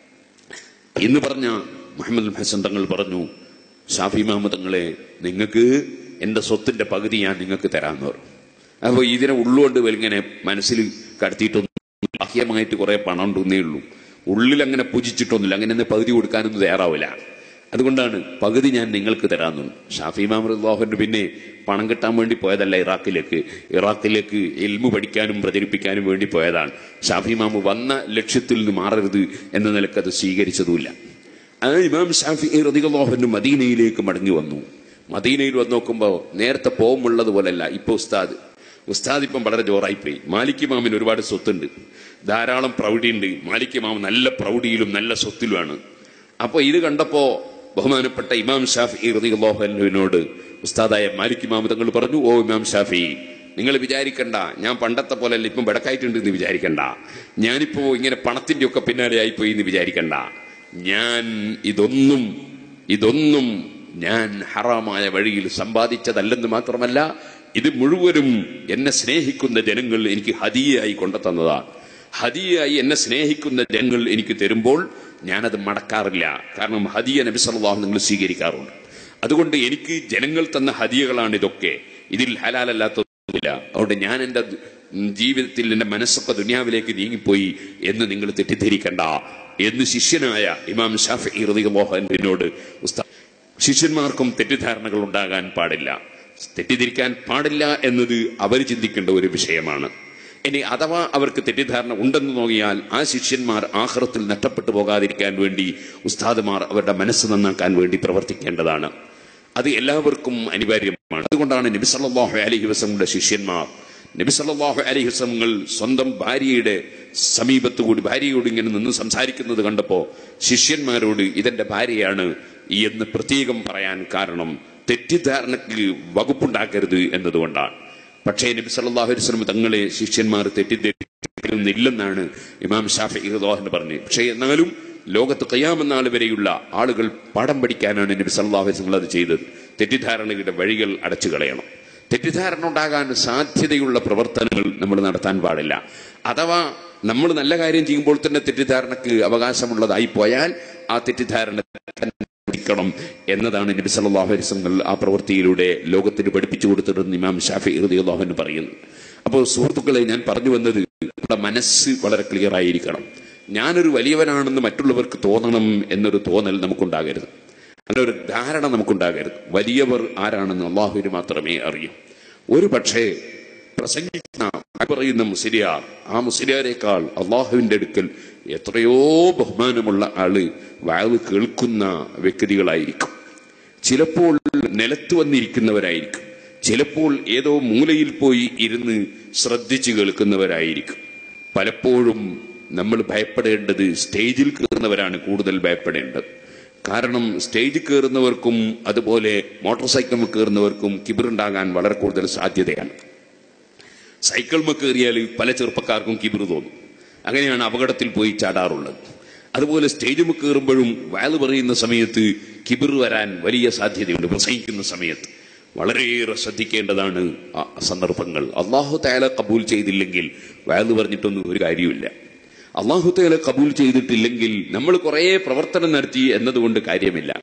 എന്ന് പറഞ്ഞ മുഹമ്മദ് ഹസൻ തങ്ങൾ പറഞ്ഞു ഷാഫി മുഹമ്മദ് തങ്ങളെ നിങ്ങൾക്ക് എന്റെ സ്വത്തിന്റെ പകുതി ഞാൻ നിങ്ങൾക്ക് തരാമെന്ന് പറഞ്ഞു അപ്പോൾ ഇതിനെ ഉള്ളുകൊണ്ട് ഇങ്ങനെ മനസ്സിൽ കടത്തിയിട്ടൊന്നും ബാഹ്യമായിട്ട് കുറെ പണം ഉണ്ടെന്നേ ഉള്ളൂ ഉള്ളിൽ അങ്ങനെ പൂജിച്ചിട്ടൊന്നുമില്ല അങ്ങനെ ഒന്ന് പകുതി കൊടുക്കാനൊന്നും തയ്യാറാവില്ല അതുകൊണ്ടാണ് പകുതി ഞാൻ നിങ്ങൾക്ക് തരാമെന്നു ഷാഫി മാമറുല്ലാഹുവിന്റെ പിന്നെ പണം കിട്ടാൻ വേണ്ടി പോയതല്ല ഇറാഖിലേക്ക് ഇറാഖിലേക്ക് എൽമു പഠിക്കാനും പ്രചരിപ്പിക്കാനും വേണ്ടി പോയതാണ് ഷാഫി മാമു വന്ന ലക്ഷ്യത്തിൽ നിന്ന് മാറരുത് എന്ന നിലക്ക് അത് സ്വീകരിച്ചതുമില്ല ആ ഇമാം ഷാഫി റതികളോഹന് മദീനയിലേക്ക് മടങ്ങി വന്നു മദീനയിൽ വന്ന് നോക്കുമ്പോൾ നേരത്തെ പോകുമുള്ളത് പോലല്ല ഇപ്പൊ ഉസ്താദ് ഉസ്താദ് ഇപ്പം വളരെ ജോറായിപ്പോയി മാലിക് ഇമാമിന് ഒരുപാട് സ്വത്തുണ്ട് ധാരാളം പ്രൗഢിയുണ്ട് മാലിക് ഇമാം നല്ല പ്രൗഢിയിലും നല്ല സ്വത്തിലുമാണ് അപ്പൊ ഇത് കണ്ടപ്പോ ബഹുമാനപ്പെട്ട ഇമാം ഷാഫി റതികളോഹനുവിനോട് ഉസ്താദായ മാലിക് ഇമാം തങ്ങൾ പറഞ്ഞു ഓ ഇമാം ഷാഫി നിങ്ങൾ വിചാരിക്കണ്ട ഞാൻ പണ്ടത്തെ പോലെയല്ല ഇപ്പം ബെടക്കായിട്ടുണ്ട് എന്ന് വിചാരിക്കണ്ട ഞാനിപ്പോ ഇങ്ങനെ പണത്തിന്റെ ഒക്കെ പിന്നാലെ ആയിപ്പോയി എന്ന് വിചാരിക്കണ്ട ഞാൻ ഇതൊന്നും ഇതൊന്നും ഞാൻ ഹറാമായ വഴിയിൽ സമ്പാദിച്ചതല്ലെന്ന് മാത്രമല്ല ഇത് മുഴുവനും എന്നെ സ്നേഹിക്കുന്ന ജനങ്ങൾ എനിക്ക് ഹദിയായി കൊണ്ടുതന്നതാണ് ഹദിയായി എന്നെ സ്നേഹിക്കുന്ന ജനങ്ങൾ എനിക്ക് തരുമ്പോൾ ഞാനത് മടക്കാറില്ല കാരണം ഹദിയ നബി സല്ലല്ലാഹു നിങ്ങൾ സ്വീകരിക്കാറുണ്ട് അതുകൊണ്ട് എനിക്ക് ജനങ്ങൾ തന്ന ഹദിയകളാണ് ഇതൊക്കെ ഇതിൽ ഹലാലല്ലാത്തതില്ല അതുകൊണ്ട് ഞാൻ എൻ്റെ ജീവിതത്തിൽ എൻ്റെ മനസ്സൊക്കെ ദുനിയാവിലേക്ക് നീങ്ങിപ്പോയി എന്ന് നിങ്ങൾ തെറ്റിദ്ധരിക്കണ്ട എന്ന് ശിഷ്യനായ ഇമാം ഷാഫി റളിയല്ലാഹുവിനോട് ഉസ്താദ് ശിഷ്യന്മാർക്കും തെറ്റിദ്ധാരണകൾ ഉണ്ടാകാൻ പാടില്ല തെറ്റിദ്ധരിക്കാൻ പാടില്ല എന്നത് അവർ ചിന്തിക്കേണ്ട ഒരു വിഷയമാണ് ഇനി അഥവാ അവർക്ക് തെറ്റിദ്ധാരണ ഉണ്ടെന്ന് നോക്കിയാൽ ആ ശിഷ്യന്മാർ ആഹ്റത്തിൽ നഷ്ടപ്പെട്ടു പോകാതിരിക്കാൻ വേണ്ടി ഉസ്താദുമാർ അവരുടെ മനസ്സ് നന്നാക്കാൻ വേണ്ടി പ്രവർത്തിക്കേണ്ടതാണ് അത് എല്ലാവർക്കും അനിവാര്യമാണ് അതുകൊണ്ടാണ് നബി സല്ലല്ലാഹു അലൈഹി വസല്ലമയുടെ ശിഷ്യന്മാർ നബി സല്ലല്ലാഹു അലൈഹി വസല്ലമകൾ സ്വന്തം ഭാര്യയുടെ സമീപത്ത് കൂടി ഭാര്യയോട് ഇങ്ങനെ നിന്ന് സംസാരിക്കുന്നത് കണ്ടപ്പോ ശിഷ്യന്മാരോട് ഇതെന്റെ ഭാര്യയാണ് എന്ന് പ്രത്യേകം പറയാൻ കാരണം തെറ്റിദ്ധാരണയ്ക്ക് വകുപ്പുണ്ടാക്കരുത് എന്നതുകൊണ്ടാണ് പക്ഷേ നബി സല്ലല്ലാഹു അലൈഹി വസല്ലം തങ്ങളെ ശിഷ്യന്മാർ തെറ്റിദ്ധരിക്കുന്നില്ലെന്നാണ് ഇമാം ഷാഫി ഇഹ്ദോഹൻ പറഞ്ഞത് പക്ഷേ എന്നാലും ലോകത്ത് കയ്യാമെന്നാൾ വരെയുള്ള ആളുകൾ പാഠം പഠിക്കാനാണ് നബി സല്ലല്ലാഹു അലൈഹി വസല്ലം അത് ചെയ്തത് തെറ്റിദ്ധാരണയുടെ വഴികൾ അടച്ചു കളയണം തെറ്റിദ്ധാരണ ഉണ്ടാകാൻ സാധ്യതയുള്ള പ്രവർത്തനങ്ങൾ നമ്മൾ നടത്താൻ പാടില്ല അഥവാ നമ്മൾ നല്ല കാര്യം ചെയ്യുമ്പോൾ തന്നെ തെറ്റിദ്ധാരണക്ക് അവകാശമുള്ളതായി പോയാൽ ആ തെറ്റിദ്ധാരണ പഠിക്കണം എന്നതാണ് നബി സല്ലല്ലാഹു അലൈഹി വസല്ലം ആ പ്രവൃത്തിയിലൂടെ ലോകത്തിന് പഠിപ്പിച്ചു കൊടുത്തിട്ടെന്ന് ഇമാം ഷാഫി റളിയല്ലാഹു പറയുന്നു അപ്പോൾ സുഹൃത്തുക്കളെ ഞാൻ പറഞ്ഞു വന്നത് നമ്മുടെ മനസ്സ് വളരെ ക്ലിയർ ആയിരിക്കണം ഞാനൊരു വലിയവനാണെന്ന് മറ്റുള്ളവർക്ക് തോന്നണം എന്നൊരു തോന്നൽ നമുക്കുണ്ടാകരുത് അങ്ങനെ ഒരു ധാരണ നമുക്കുണ്ടാകരുത് വലിയവർ ആരാണെന്ന് അള്ളാഹുവിന് മാത്രമേ അറിയൂ ഒരു പക്ഷേ പ്രസംഗിക്കുന്ന പറയുന്ന മുസ്ലിയാർ ആ മുസ്ലിയാരേക്കാൾ അള്ളാഹുവിന്റെ അടുക്കൽ എത്രയോ ബഹുമാനമുള്ള ആള് വാവ് കേൾക്കുന്ന വ്യക്തികളായിരിക്കും ചിലപ്പോൾ നിലത്ത് വന്നിരിക്കുന്നവരായിരിക്കും ചിലപ്പോൾ ഏതോ മൂലയിൽ പോയി ഇരുന്ന് ശ്രദ്ധിച്ചു കേൾക്കുന്നവരായിരിക്കും പലപ്പോഴും നമ്മൾ ഭയപ്പെടേണ്ടത് സ്റ്റേജിൽ കയറുന്നവരാണ് കൂടുതൽ ഭയപ്പെടേണ്ടത് കാരണം സ്റ്റേജിൽ കയറുന്നവർക്കും അതുപോലെ മോട്ടോർ സൈക്കിളിൽ കയറുന്നവർക്കും കിബിറുണ്ടാകാൻ വളരെ കൂടുതൽ സാധ്യതയാണ് സൈക്കിളിൽ കയറിയാൽ പല ചെറുപ്പക്കാർക്കും കിബിർ തോന്നും അങ്ങനെയാണ് അപകടത്തിൽ പോയി ചാടാറുള്ളത് അതുപോലെ സ്റ്റേജിൽ കയറുമ്പോഴും വയല് പറയുന്ന സമയത്ത് കിബിർ വരാൻ വലിയ സാധ്യതയുണ്ട് പ്രസംഗിക്കുന്ന സമയത്ത് വളരെയേറെ ശ്രദ്ധിക്കേണ്ടതാണ് ആ സന്ദർഭങ്ങൾ അള്ളാഹു താല കബൂൽ ചെയ്തില്ലെങ്കിൽ വയല് പറഞ്ഞിട്ടൊന്നും ഒരു കാര്യമില്ല അള്ളാഹു താല കബൂൽ ചെയ്തിട്ടില്ലെങ്കിൽ നമ്മൾ കുറെ പ്രവർത്തനം നടത്തി എന്നതുകൊണ്ട് കാര്യമില്ല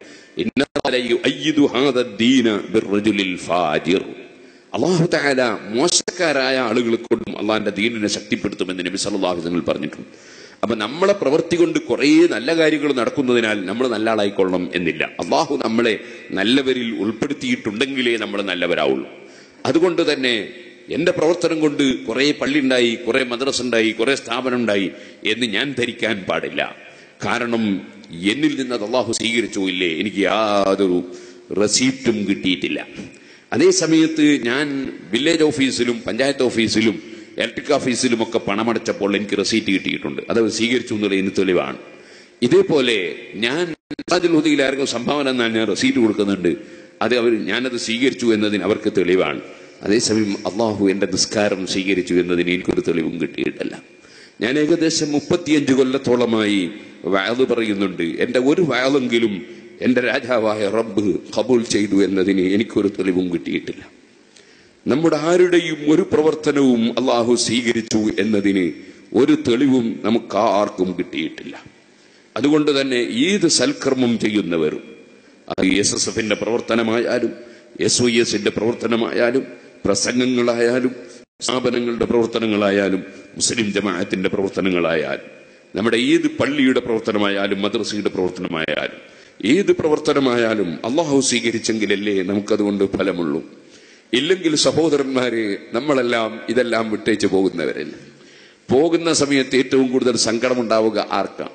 അള്ളാഹു താല മോശക്കാരായ ആളുകളെ കൊണ്ടും അള്ളാഹിന്റെ ദീനിനെ ശക്തിപ്പെടുത്തുമെന്ന് നബി സല്ലല്ലാഹു അലൈഹി പറഞ്ഞിട്ടുണ്ട് അപ്പൊ നമ്മളെ പ്രവൃത്തി കൊണ്ട് കുറേ നല്ല കാര്യങ്ങൾ നടക്കുന്നതിനാൽ നമ്മൾ നല്ല ആളായിക്കൊള്ളണം എന്നില്ല അള്ളാഹു നമ്മളെ നല്ലവരിൽ ഉൾപ്പെടുത്തിയിട്ടുണ്ടെങ്കിലേ നമ്മൾ നല്ലവരാവുള്ളൂ അതുകൊണ്ട് തന്നെ എന്റെ പ്രവർത്തനം കൊണ്ട് കുറെ പള്ളി ഉണ്ടായി കുറെ മദ്രസ ഉണ്ടായി കുറെ സ്ഥാപനം ഉണ്ടായി എന്ന് ഞാൻ ധരിക്കാൻ പാടില്ല കാരണം എന്നിൽ നിന്ന് അത് അള്ളാഹു സ്വീകരിച്ചോ ഇല്ലേ എനിക്ക് യാതൊരു റെസീപ്റ്റും കിട്ടിയിട്ടില്ല അതേ സമയത്ത് ഞാൻ വില്ലേജ് ഓഫീസിലും പഞ്ചായത്ത് ഓഫീസിലും ഇലക്ട്രിക് ഓഫീസിലും ഒക്കെ പണമടച്ചപ്പോൾ എനിക്ക് റെസീറ്റ് കിട്ടിയിട്ടുണ്ട് അത് അവർ സ്വീകരിച്ചു എന്നുള്ളതിന് തെളിവാണ് ഇതേപോലെ ഞാൻ ഹുദയിൽ ആർക്കും സംഭാവന എന്നാൽ ഞാൻ റെസീറ്റ് കൊടുക്കുന്നുണ്ട് അത് അവർ ഞാനത് സ്വീകരിച്ചു എന്നതിന് അവർക്ക് തെളിവാണ് അതേസമയം അള്ളാഹു എന്റെ നിസ്കാരം സ്വീകരിച്ചു എന്നതിന് എനിക്കൊരു തെളിവും കിട്ടിയിട്ടല്ല ഞാൻ ഏകദേശം മുപ്പത്തിയഞ്ച് കൊല്ലത്തോളമായി വയത് പറയുന്നുണ്ട് എന്റെ ഒരു വയലെങ്കിലും എന്റെ രാജാവായ റബ്ബ് കബൂൽ ചെയ്തു എന്നതിന് എനിക്കൊരു തെളിവും കിട്ടിയിട്ടില്ല നമ്മുടെ ആരുടെയും ഒരു പ്രവർത്തനവും അള്ളാഹു സ്വീകരിച്ചു എന്നതിന് ഒരു തെളിവും നമുക്ക് ആർക്കും കിട്ടിയിട്ടില്ല അതുകൊണ്ട് തന്നെ ഏത് സൽക്കർമ്മം ചെയ്യുന്നവരും അത് എസ് എസ് എഫിന്റെ പ്രവർത്തനമായാലും എസ് ഒ എസിന്റെ പ്രവർത്തനമായാലും പ്രസംഗങ്ങളായാലും സ്ഥാപനങ്ങളുടെ പ്രവർത്തനങ്ങളായാലും മുസ്ലിം ജമാഅത്തിന്റെ പ്രവർത്തനങ്ങളായാലും നമ്മുടെ ഏത് പള്ളിയുടെ പ്രവർത്തനമായാലും മദ്രസയുടെ പ്രവർത്തനമായാലും ഏത് പ്രവർത്തനമായാലും അള്ളാഹു സ്വീകരിച്ചെങ്കിലല്ലേ നമുക്കതുകൊണ്ട് ഫലമുള്ളൂ ഇല്ലെങ്കിൽ സഹോദരന്മാരെ നമ്മളെല്ലാം ഇതെല്ലാം വിട്ടേച്ച് പോകുന്നവരല്ല പോകുന്ന സമയത്ത് ഏറ്റവും കൂടുതൽ സങ്കടമുണ്ടാവുക ആർക്കാ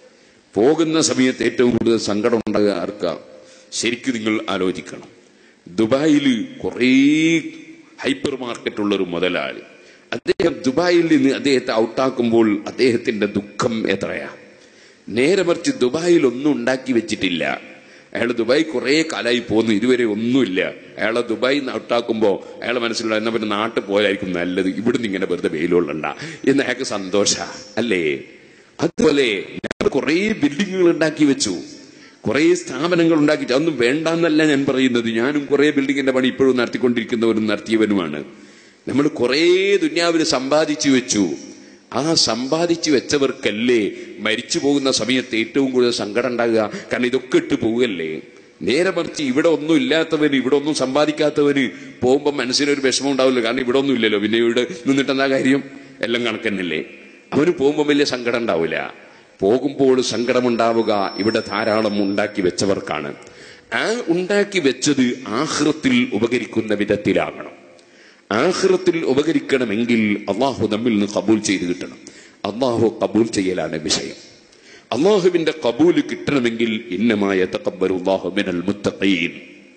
പോകുന്ന സമയത്ത് ഏറ്റവും കൂടുതൽ സങ്കടം ഉണ്ടാകുക ആർക്കാ ശരിക്കും നിങ്ങൾ ആലോചിക്കണം ദുബായിൽ കുറേ ഹൈപ്പർ മാർക്കറ്റ് ഉള്ള ഒരു മുതലാളി അദ്ദേഹം ദുബായിൽ നിന്ന് അദ്ദേഹത്തെ ഔട്ടാക്കുമ്പോൾ അദ്ദേഹത്തിന്റെ ദുഃഖം എത്രയാ നേരെ മറിച്ച് ദുബായിൽ ഒന്നും ഉണ്ടാക്കി വെച്ചിട്ടില്ല അയാൾ ദുബായ് കുറെ കാലമായി പോന്നു ഇതുവരെ ഒന്നുമില്ല അയാളെ ദുബായി ഔട്ടാക്കുമ്പോൾ അയാളെ മനസ്സിലുള്ള എന്നാ പിന്നെ നാട്ടിൽ പോയായിരിക്കും നല്ലത് ഇവിടുന്ന് ഇങ്ങനെ വെറുതെ വെയിലുള്ളണ്ട എന്ന് അയാൾക്ക് സന്തോഷ അല്ലേ അതുപോലെ ഞങ്ങൾ കുറെ ബിൽഡിങ്ങുകൾ ഉണ്ടാക്കി വെച്ചു കുറെ സ്ഥാപനങ്ങൾ ഉണ്ടാക്കിയിട്ട് അതൊന്നും വേണ്ടെന്നല്ല ഞാൻ പറയുന്നത് ഞാനും കുറെ ബിൽഡിങ്ങിന്റെ പണി ഇപ്പോഴും നടത്തിക്കൊണ്ടിരിക്കുന്നവരും നടത്തിയവനുമാണ് നമ്മൾ കുറെ ദുന്യാവിൽ സമ്പാദിച്ചു വെച്ചു ആ സമ്പാദിച്ചു വെച്ചവർക്കല്ലേ മരിച്ചു പോകുന്ന സമയത്ത് ഏറ്റവും കൂടുതൽ സങ്കടം ഉണ്ടാകുക കാരണം ഇതൊക്കെ ഇട്ട് പോവുകയല്ലേ നേരെ മറിച്ച് ഇവിടെ ഒന്നും ഇല്ലാത്തവന് ഇവിടെ ഒന്നും സമ്പാദിക്കാത്തവന് പോകുമ്പോൾ മനസ്സിനൊരു വിഷമം ഉണ്ടാവില്ല കാരണം ഇവിടെ ഒന്നും ഇല്ലല്ലോ പിന്നെ ഇവിടെ നിന്നിട്ട് എന്താ കാര്യം എല്ലാം കണക്കന്നല്ലേ അവന് പോകുമ്പോൾ വലിയ സങ്കടം ഉണ്ടാവില്ല പോകുമ്പോൾ സങ്കടമുണ്ടാവുക ഇവിടെ ധാരാളം ഉണ്ടാക്കി വെച്ചവർക്കാണ് ആ ഉണ്ടാക്കി വെച്ചത് ആഹൃത്തിൽ ഉപകരിക്കുന്ന വിധത്തിലാകണം ആഹ്റത്തിൽ ഉപകരിക്കണമെങ്കിൽ അള്ളാഹു നമ്മിൽ നിന്ന് കബൂൽ ചെയ്ത് കിട്ടണം അള്ളാഹു കബൂൽ ചെയ്യലാണ് വിഷയം അള്ളാഹുവിന്റെ കബൂല് കിട്ടണമെങ്കിൽ ഇന്നമായ മിനൽ മുത്തഖീൻ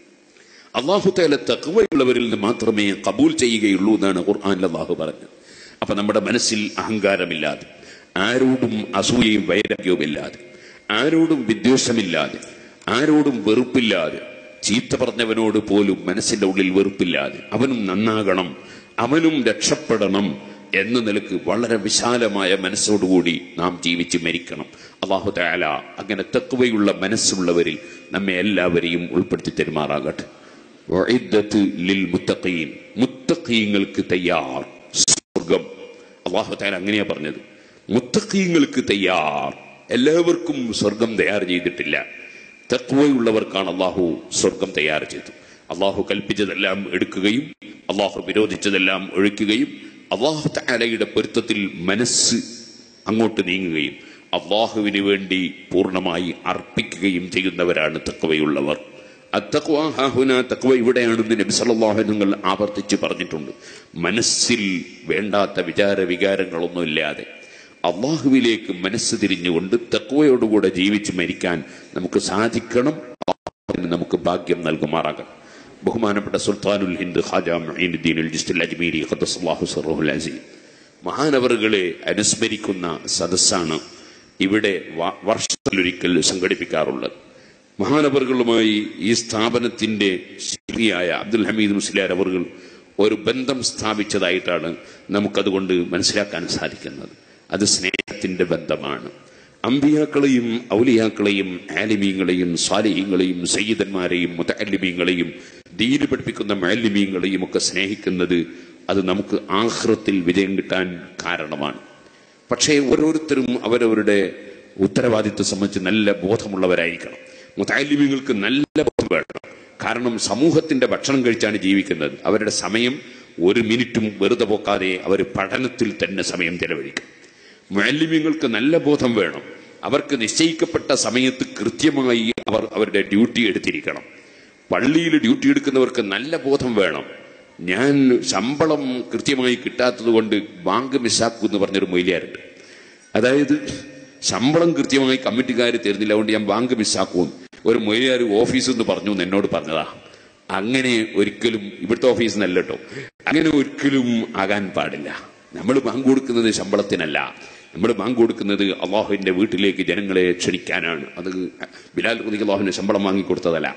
അള്ളാഹു തേല തക്കവയുള്ളവരിൽ നിന്ന് മാത്രമേ കബൂൽ ചെയ്യുകയുള്ളൂ എന്നാണ് ഖുർആൻ അള്ളാഹു പറഞ്ഞത് അപ്പൊ നമ്മുടെ മനസ്സിൽ അഹങ്കാരമില്ലാതെ ആരോടും അസൂയയും വൈരാഗ്യവുമില്ലാതെ ആരോടും വിദ്വേഷമില്ലാതെ ആരോടും വെറുപ്പില്ലാതെ ചീത്ത പറഞ്ഞവനോട് പോലും മനസ്സിന്റെ ഉള്ളിൽ വെറുപ്പില്ലാതെ അവനും നന്നാകണം അവനും രക്ഷപ്പെടണം എന്ന നിലക്ക് വളരെ വിശാലമായ മനസ്സോടുകൂടി നാം ജീവിച്ച് മരിക്കണം അള്ളാഹു താല അങ്ങനെ തത്വയുള്ള മനസ്സുള്ളവരിൽ നമ്മെ എല്ലാവരെയും ഉൾപ്പെടുത്തി തെരുമാറാകട്ടെ വഇദ്ദത്ത് ലിൽ മുത്തഖീൻ മുത്തഖീങ്ങൾക്ക് തയ്യാർ സ്വർഗം അള്ളാഹു താല അങ്ങനെയാ പറഞ്ഞത് മുത്തഖീങ്ങൾക്ക് തയ്യാർ എല്ലാവർക്കും സ്വർഗം തയ്യാർ ചെയ്തിട്ടില്ല തത്വയുള്ളവർക്കാണ് അള്ളാഹു സ്വർഗം തയ്യാർ ചെയ്തു അള്ളാഹു കൽപ്പിച്ചതെല്ലാം എടുക്കുകയും അള്ളാഹു വിരോധിച്ചതെല്ലാം ഒഴിക്കുകയും അള്ളാഹു താലയുടെ പൊരുത്തത്തിൽ മനസ്സ് അങ്ങോട്ട് നീങ്ങുകയും അള്ളാഹുവിന് വേണ്ടി പൂർണ്ണമായി അർപ്പിക്കുകയും ചെയ്യുന്നവരാണ് തക്വയുള്ളവർ അത്തക്വ ഹാഹുന തക്വ ഇവിടെയാണെന്ന് നബി സല്ലല്ലാഹു അലൈഹി നിങ്ങൾ ആവർത്തിച്ച് പറഞ്ഞിട്ടുണ്ട് മനസ്സിൽ വേണ്ടാത്ത വിചാര വികാരങ്ങളൊന്നും ഇല്ലാതെ അള്ളാഹുവിലേക്ക് മനസ്സ് തിരിഞ്ഞുകൊണ്ട് തക്വയോടുകൂടെ ജീവിച്ച് മരിക്കാൻ നമുക്ക് സാധിക്കണം അള്ളാഹുവിന് നമുക്ക് ഭാഗ്യം നൽകുമാറാകണം ബഹുമാനപ്പെട്ട സുൽത്താനുൽ ഹിന്ദ് ഖാജ മുഈനുദ്ദീൻ അൽ ജിസ്തുൽ അജ്മീരി ഖദ്ദസല്ലാഹു സിർറുൽ അസീം മഹാനവറുകളെ അനുസ്മരിക്കുന്ന സദസ്സാണ് ഇവിടെ വ- വർഷത്തിലൊരിക്കൽ സംഘടിപ്പിക്കാറുള്ളത് മഹാനവറുകളുമായി ഈ സ്ഥാപനത്തിന്റെ ശില്പിയായ അബ്ദുൽ ഹമീദ് മുസ്ലിയാർ അവറുകൾ ഒരു ബന്ധം സ്ഥാപിച്ചതായിട്ടാണ് നമുക്കതുകൊണ്ട് മനസ്സിലാക്കാൻ സാധിക്കുന്നത് അത് സ്നേഹത്തിന്റെ ബന്ധമാണ് അമ്പിയാക്കളെയും ഔലിയാക്കളെയും ആലിമീങ്ങളെയും സ്വാലിഹീങ്ങളെയും സയ്യിദന്മാരെയും മുത്തല്ലിമീങ്ങളെയും ദീന് പഠിപ്പിക്കുന്ന മാലിമീങ്ങളെയും ഒക്കെ സ്നേഹിക്കുന്നത് അത് നമുക്ക് ആഹ്റത്തിൽ വിജയം കിട്ടാൻ കാരണമാണ് പക്ഷേ ഓരോരുത്തരും അവരവരുടെ ഉത്തരവാദിത്വം സംബന്ധിച്ച് നല്ല ബോധമുള്ളവരായിരിക്കണം മുത്താലിമ്യങ്ങൾക്ക് നല്ല ബോധം വേണം കാരണം സമൂഹത്തിന്റെ ഭക്ഷണം കഴിച്ചാണ് ജീവിക്കുന്നത് അവരുടെ സമയം ഒരു മിനിറ്റും വെറുതെ പോക്കാതെ അവർ പഠനത്തിൽ തന്നെ സമയം ചെലവഴിക്കും മുഅല്ലിമീങ്ങൾക്ക് നല്ല ബോധം വേണം അവർക്ക് നിശ്ചയിക്കപ്പെട്ട സമയത്ത് കൃത്യമായി അവർ അവരുടെ ഡ്യൂട്ടി എടുത്തിരിക്കണം പള്ളിയിൽ ഡ്യൂട്ടി എടുക്കുന്നവർക്ക് നല്ല ബോധം വേണം ഞാൻ ശമ്പളം കൃത്യമായി കിട്ടാത്തത് കൊണ്ട് ബാങ്ക് മിസ്സാക്കൂ എന്ന് പറഞ്ഞൊരു മൊയിലിയാരുണ്ട് അതായത് ശമ്പളം കൃത്യമായി കമ്മിറ്റിക്കാർ തരുന്നില്ല അതുകൊണ്ട് ഞാൻ ബാങ്ക് മിസ്സാക്കും ഒരു മൊയിലിയാർ ഓഫീസിൽ നിന്ന് പറഞ്ഞു എന്ന് എന്നോട് പറഞ്ഞതാ അങ്ങനെ ഒരിക്കലും ഇവിടുത്തെ ഓഫീസിൽ നിന്നല്ല കേട്ടോ അങ്ങനെ ഒരിക്കലും ആകാൻ പാടില്ല നമ്മൾ ബാങ്ക് കൊടുക്കുന്നത് ശമ്പളത്തിനല്ല നമ്മൾ ബാങ്ക് കൊടുക്കുന്നത് അള്ളാഹുവിന്റെ വീട്ടിലേക്ക് ജനങ്ങളെ ക്ഷണിക്കാനാണ് അത് ബിലാൽ കുതിക്ക് അള്ളാഹുവിന് ശമ്പളം വാങ്ങിക്കൊടുത്തതല്ല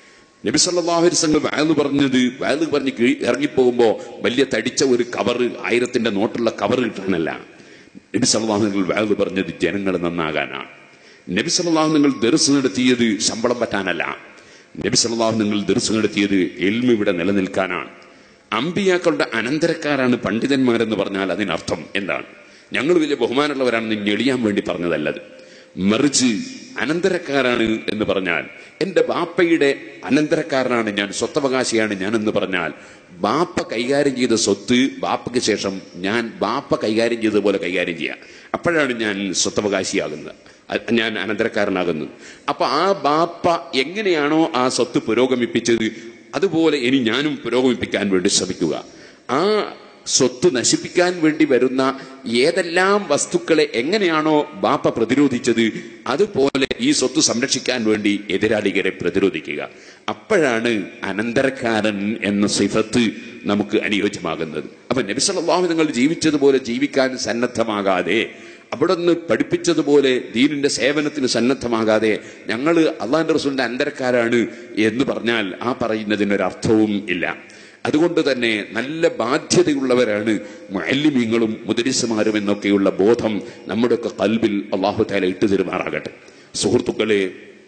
നബി സല്ലല്ലാഹു അലൈഹി വസല്ലം വയല് പറഞ്ഞത് വയല് പറഞ്ഞ് കീഴ് ഇറങ്ങിപ്പോകുമ്പോ വലിയ തടിച്ച ഒരു കവർ ആയിരത്തിന്റെ നോട്ടുള്ള കവർ കിട്ടാനല്ല നബി സല്ലല്ലാഹു അലൈഹി വസല്ലം വയല് പറഞ്ഞത് ജനങ്ങൾ നന്നാകാനാണ് നബി സല്ലല്ലാഹു നിങ്ങൾ ദർസ് നടത്തിയത് ശമ്പളം പറ്റാനല്ല നബി സല്ലല്ലാഹു നിങ്ങൾ ദർസ് നടത്തിയത് എൽമ ഇവിടെ നിലനിൽക്കാനാണ് അമ്പിയാക്കളുടെ അനന്തരക്കാരാണ് പണ്ഡിതന്മാരെന്ന് പറഞ്ഞാൽ അതിനർത്ഥം എന്താണ് ഞങ്ങൾ വലിയ ബഹുമാനമുള്ളവരാണെന്ന് ഞെളിയാൻ വേണ്ടി പറഞ്ഞതല്ലത് മറിച്ച് അനന്തരക്കാരാണ് എന്ന് പറഞ്ഞാൽ എന്റെ ബാപ്പയുടെ അനന്തരക്കാരനാണ് ഞാൻ സ്വത്തവകാശിയാണ് ഞാൻ എന്ന് പറഞ്ഞാൽ ബാപ്പ കൈകാര്യം ചെയ്ത സ്വത്ത് ബാപ്പയ്ക്ക് ശേഷം ഞാൻ ബാപ്പ കൈകാര്യം ചെയ്തതുപോലെ കൈകാര്യം ചെയ്യാം അപ്പോഴാണ് ഞാൻ സ്വത്തവകാശിയാകുന്നത് അ- ഞാൻ അനന്തരക്കാരനാകുന്നത് അപ്പൊ ആ ബാപ്പ എങ്ങനെയാണോ ആ സ്വത്ത് പുരോഗമിപ്പിച്ചത് അതുപോലെ ഇനി ഞാനും പുരോഗമിപ്പിക്കാൻ വേണ്ടി ശ്രമിക്കുക ആ സ്വത്ത് നശിപ്പിക്കാൻ വേണ്ടി വരുന്ന ഏതെല്ലാം വസ്തുക്കളെ എങ്ങനെയാണോ ബാപ്പ പ്രതിരോധിച്ചത് അതുപോലെ ഈ സ്വത്ത് സംരക്ഷിക്കാൻ വേണ്ടി എതിരാളികരെ പ്രതിരോധിക്കുക അപ്പോഴാണ് അനന്തരക്കാരൻ എന്ന സിഫത്ത് നമുക്ക് അനുയോജ്യമാകുന്നത് അപ്പൊ നബിസല്ലാഹു നിങ്ങൾ ജീവിച്ചതുപോലെ ജീവിക്കാൻ സന്നദ്ധമാകാതെ അവിടുന്ന് പഠിപ്പിച്ചതുപോലെ ദീനിന്റെ സേവനത്തിന് സന്നദ്ധമാകാതെ ഞങ്ങൾ അള്ളാന്റെ റസൂലിന്റെ അന്തരക്കാരാണ് എന്ന് പറഞ്ഞാൽ ആ പറയുന്നതിനൊരർത്ഥവും ഇല്ല അതുകൊണ്ട് തന്നെ നല്ല ബാധ്യതയുള്ളവരാണ് മല്ലിമീങ്ങളും മുദരിസുമാരും എന്നൊക്കെയുള്ള ബോധം നമ്മുടെയൊക്കെ കൽബിൽ അള്ളാഹു താല ഇട്ടു തരുമാറാകട്ടെ സുഹൃത്തുക്കളെ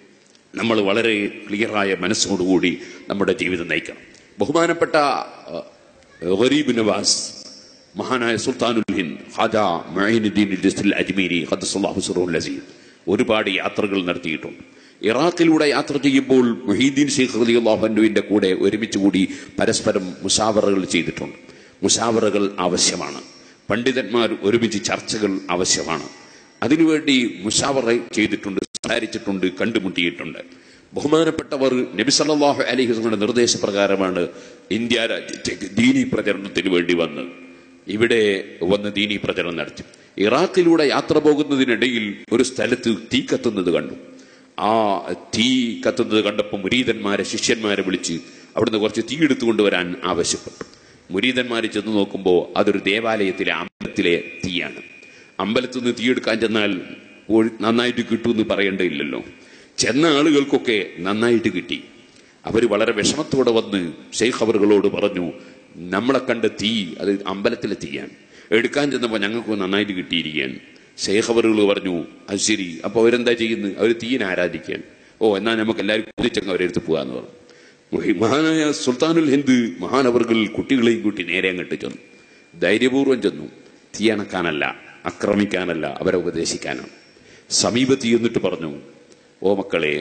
നമ്മൾ വളരെ ക്ലിയറായ മനസ്സോടുകൂടി നമ്മുടെ ജീവിതം നയിക്കണം ബഹുമാനപ്പെട്ട അഹ്, ഗരീബ് നവാസ് മഹാനായ സുൽത്താനുൽ ഹിന്ദ് ഖാജ മൊയ്നുദ്ദീൻ ഇദ്രിസുൽ അജ്മീരി ഖദ്ദസല്ലാഹു സിറുൽ അസീസ് ഒരുപാട് യാത്രകൾ നടത്തിയിട്ടുണ്ട് ഇറാഖിലൂടെ യാത്ര ചെയ്യുമ്പോൾ മൊഹീദ്ദീൻ ഷെയ്ഖ് റളിയല്ലാഹുവിന്റെ കൂടെ ഒരുമിച്ച് കൂടി പരസ്പരം മുഷാവറകൾ ചെയ്തിട്ടുണ്ട് മുഷാവറകൾ ആവശ്യമാണ് പണ്ഡിതന്മാർ ഒരുമിച്ച് ചർച്ചകൾ ആവശ്യമാണ് അതിനുവേണ്ടി മുഷാവറ ചെയ്തിട്ടുണ്ട് സംസാരിച്ചിട്ടുണ്ട് കണ്ടുമുട്ടിയിട്ടുണ്ട് ബഹുമാനപ്പെട്ടവർ നബി സല്ലല്ലാഹു അലൈഹി വസല്ലമയുടെ നിർദ്ദേശപ്രകാരമാണ് ഇന്ത്യ രാജ്യത്തേക്ക് ദീനി പ്രചരണത്തിന് വേണ്ടി വന്നത് ഇവിടെ വന്ന് ദീനി പ്രചരണം നടത്തി ഇറാഖിലൂടെ യാത്ര പോകുന്നതിനിടയിൽ ഒരു സ്ഥലത്ത് തീ കത്തുന്നത് കണ്ടു ആ തീ കത്തുന്നത് കണ്ടപ്പോൾ മുരീതന്മാരെ ശിഷ്യന്മാരെ വിളിച്ച് അവിടുന്ന് കുറച്ച് തീ എടുത്തുകൊണ്ട് വരാൻ ആവശ്യപ്പെട്ടു മുരീതന്മാർ ചെന്ന് നോക്കുമ്പോൾ അതൊരു ദേവാലയത്തിലെ അമ്പലത്തിലെ തീയാണ് അമ്പലത്തിൽ നിന്ന് തീയെടുക്കാൻ ചെന്നാൽ ഒരു- നന്നായിട്ട് കിട്ടുമെന്ന് പറയേണ്ടതില്ലല്ലോ ചെന്ന ആളുകൾക്കൊക്കെ നന്നായിട്ട് കിട്ടി അവർ വളരെ വിഷമത്തോടെ വന്ന് ഷെയ്ഖ് അവറുകളോട് പറഞ്ഞു നമ്മളെ കണ്ട തീ അത് അമ്പലത്തിലെ തീയാണ് എടുക്കാൻ ചെന്നപ്പോൾ ഞങ്ങൾക്ക് നന്നായിട്ട് കിട്ടിയിരിക്കുകയാണ് ഷെയ്ഖ് അവറുകൾ പറഞ്ഞു അത് ശരി അപ്പൊ അവരെന്താ ചെയ്യുന്നത് അവർ തീയിനെ ആരാധിക്കാൻ ഓ എന്നാൽ നമുക്ക് എല്ലാവരും കുതിച്ചങ്ങ് അവരെടുത്ത് പോകാന്ന് പറഞ്ഞു മഹി- മഹാനായ സുൽത്താനുൽ ഹിന്ദ് മഹാനവർകൾ കുട്ടികളെയും കൂട്ടി നേരെ അങ്ങോട്ട് ചെന്നു ധൈര്യപൂർവ്വം ചെന്നു തീയണക്കാനല്ല ആക്രമിക്കാനല്ല അവരെ ഉപദേശിക്കാനാണ് സമീപത്ത് ചെന്നിട്ട് പറഞ്ഞു ഓ മക്കളെ